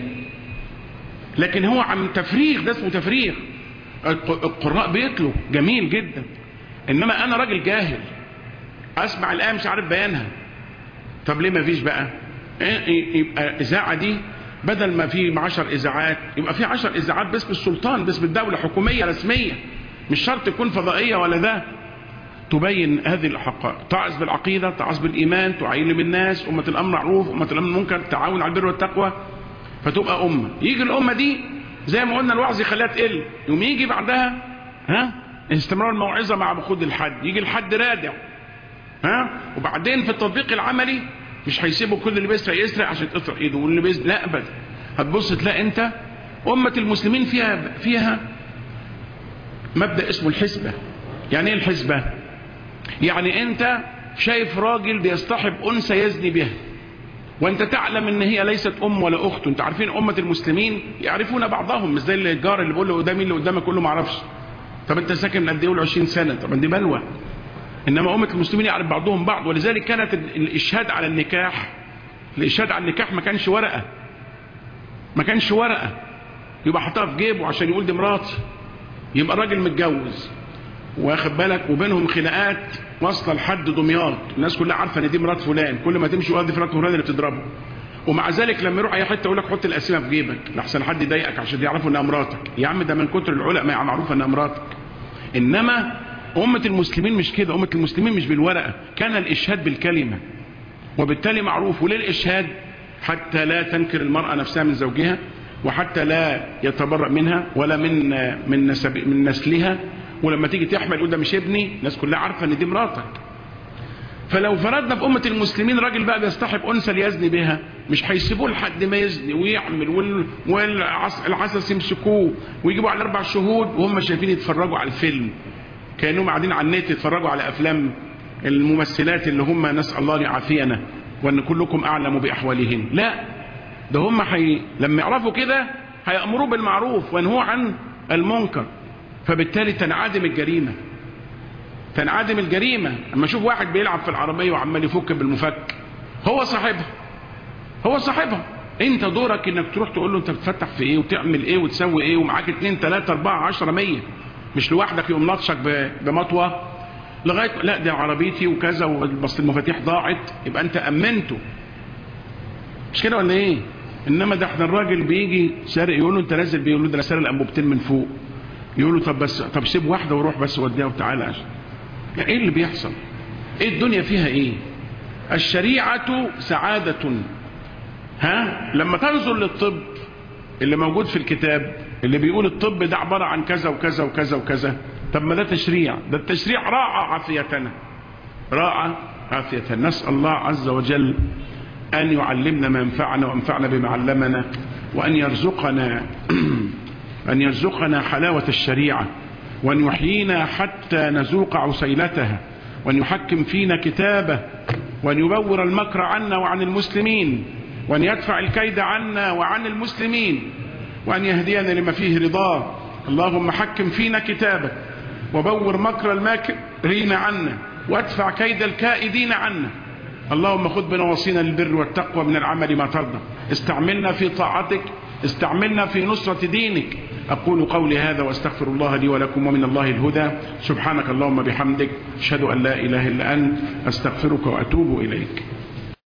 لكن هو عم تفريغ ده اسمه تفريغ القراء بيتلوا جميل جدا إنما أنا راجل جاهل أسمع الآية مش عارف بيانها طب ليه ما فيش بقى يبقى إذاعة دي بدل ما في عشر إذاعات يبقى في عشر إذاعات باسم السلطان باسم الدولة حكومية رسمية مش شرط تكون فضائية ولا ده تبين هذه الحقائق تعظ بالعقيدة تعظ بالإيمان تعلم الناس أمة الأمر معروف أمة الأمر المنكر تعاون على البر والتقوى فتبقى أمة يجي الأمة دي زي ما قلنا الوعظ يخليها تقل يوم يجي بعدها ها استمرار الموعظة مع بخود الحد يجي الحد رادع ها وبعدين في التطبيق العملي مش هيسيبوا كل اللي بيسرق يسرق عشان تقطع ايده واللي بيسرق لا ابدا هتبص تلاقي انت امه المسلمين فيها فيها مبدا اسمه الحسبه يعني ايه الحسبه يعني انت شايف راجل بيصطحب انثى يزني بها وانت تعلم ان هي ليست ام ولا اخت انت عارفين امه المسلمين يعرفون بعضهم مش زي الجار اللي بيقول له قدامي اللي قدامك كله ما اعرفش طب انت ساكن من قد ايه 20 سنه طب دي بلوى انما امه المسلمين يعرف بعضهم بعض ولذلك كانت الاشهاد على النكاح الاشهاد على النكاح ما كانش ورقه ما كانش ورقه يبقى حطها في جيبه عشان يقول دي مراتي يبقى الراجل متجوز واخد بالك وبينهم خناقات واصله لحد دمياط الناس كلها عارفه ان دي مرات فلان كل ما تمشي وادي مرات فلان اللي بتضربه ومع ذلك لما يروح اي حته يقول لك حط القسيمه في جيبك لحسن حد يضايقك عشان يعرفوا انها مراتك يا عم ده من كتر العلماء معروفه انها مراتك انما أمة المسلمين مش كده أمة المسلمين مش بالورقة كان الإشهاد بالكلمة وبالتالي معروف وليه الإشهاد حتى لا تنكر المرأة نفسها من زوجها وحتى لا يتبرأ منها ولا من من نسب من نسلها ولما تيجي تحمل يقول ده مش ابني الناس كلها عارفة ان دي مراتك فلو فرضنا في أمة المسلمين راجل بقى بيصطحب أنثى ليزني بها مش هيسيبوه لحد ما يزني ويعمل والعسس يمسكوه ويجيبوا على أربع شهود وهم شايفين يتفرجوا على الفيلم كانهم قاعدين على النت يتفرجوا على افلام الممثلات اللي هم نسال الله يعافينا وان كلكم اعلم باحوالهن لا ده هم حي... لما يعرفوا كده هيامروا بالمعروف وينهوا عن المنكر فبالتالي تنعدم الجريمه تنعدم الجريمه اما اشوف واحد بيلعب في العربيه وعمال يفك بالمفك هو صاحبها هو صاحبها انت دورك انك تروح تقول له انت بتفتح في ايه وتعمل ايه وتسوي ايه ومعاك اتنين تلاته اربعه عشره مية مش لوحدك يقوم نطشك بمطوه لغايه لا دي عربيتي وكذا بس المفاتيح ضاعت يبقى انت امنته مش كده ولا ايه انما ده احنا الراجل بيجي سارق يقول له انت نازل بيه يقول له ده انا سارق انبوبتين من فوق يقول له طب بس طب سيب واحده وروح بس وديها وتعالى عشان يعني ايه اللي بيحصل ايه الدنيا فيها ايه الشريعه سعاده ها لما تنظر للطب اللي موجود في الكتاب اللي بيقول الطب ده عبارة عن كذا وكذا وكذا وكذا طب ما ده تشريع ده التشريع راعى عافيتنا راعى عافيتنا نسأل الله عز وجل أن يعلمنا ما ينفعنا وينفعنا بما علمنا وأن يرزقنا أن يرزقنا حلاوة الشريعة وأن يحيينا حتى نذوق عسيلتها وأن يحكم فينا كتابه وأن يبور المكر عنا وعن المسلمين وأن يدفع الكيد عنا وعن المسلمين وأن يهدينا لما فيه رضاه اللهم حكم فينا كتابك وبور مكر الماكرين عنا وادفع كيد الكائدين عنا اللهم خذ بنواصينا للبر والتقوى من العمل ما ترضى استعملنا في طاعتك استعملنا في نصرة دينك أقول قولي هذا واستغفر الله لي ولكم ومن الله الهدى سبحانك اللهم بحمدك أشهد أن لا إله إلا أنت أستغفرك وأتوب إليك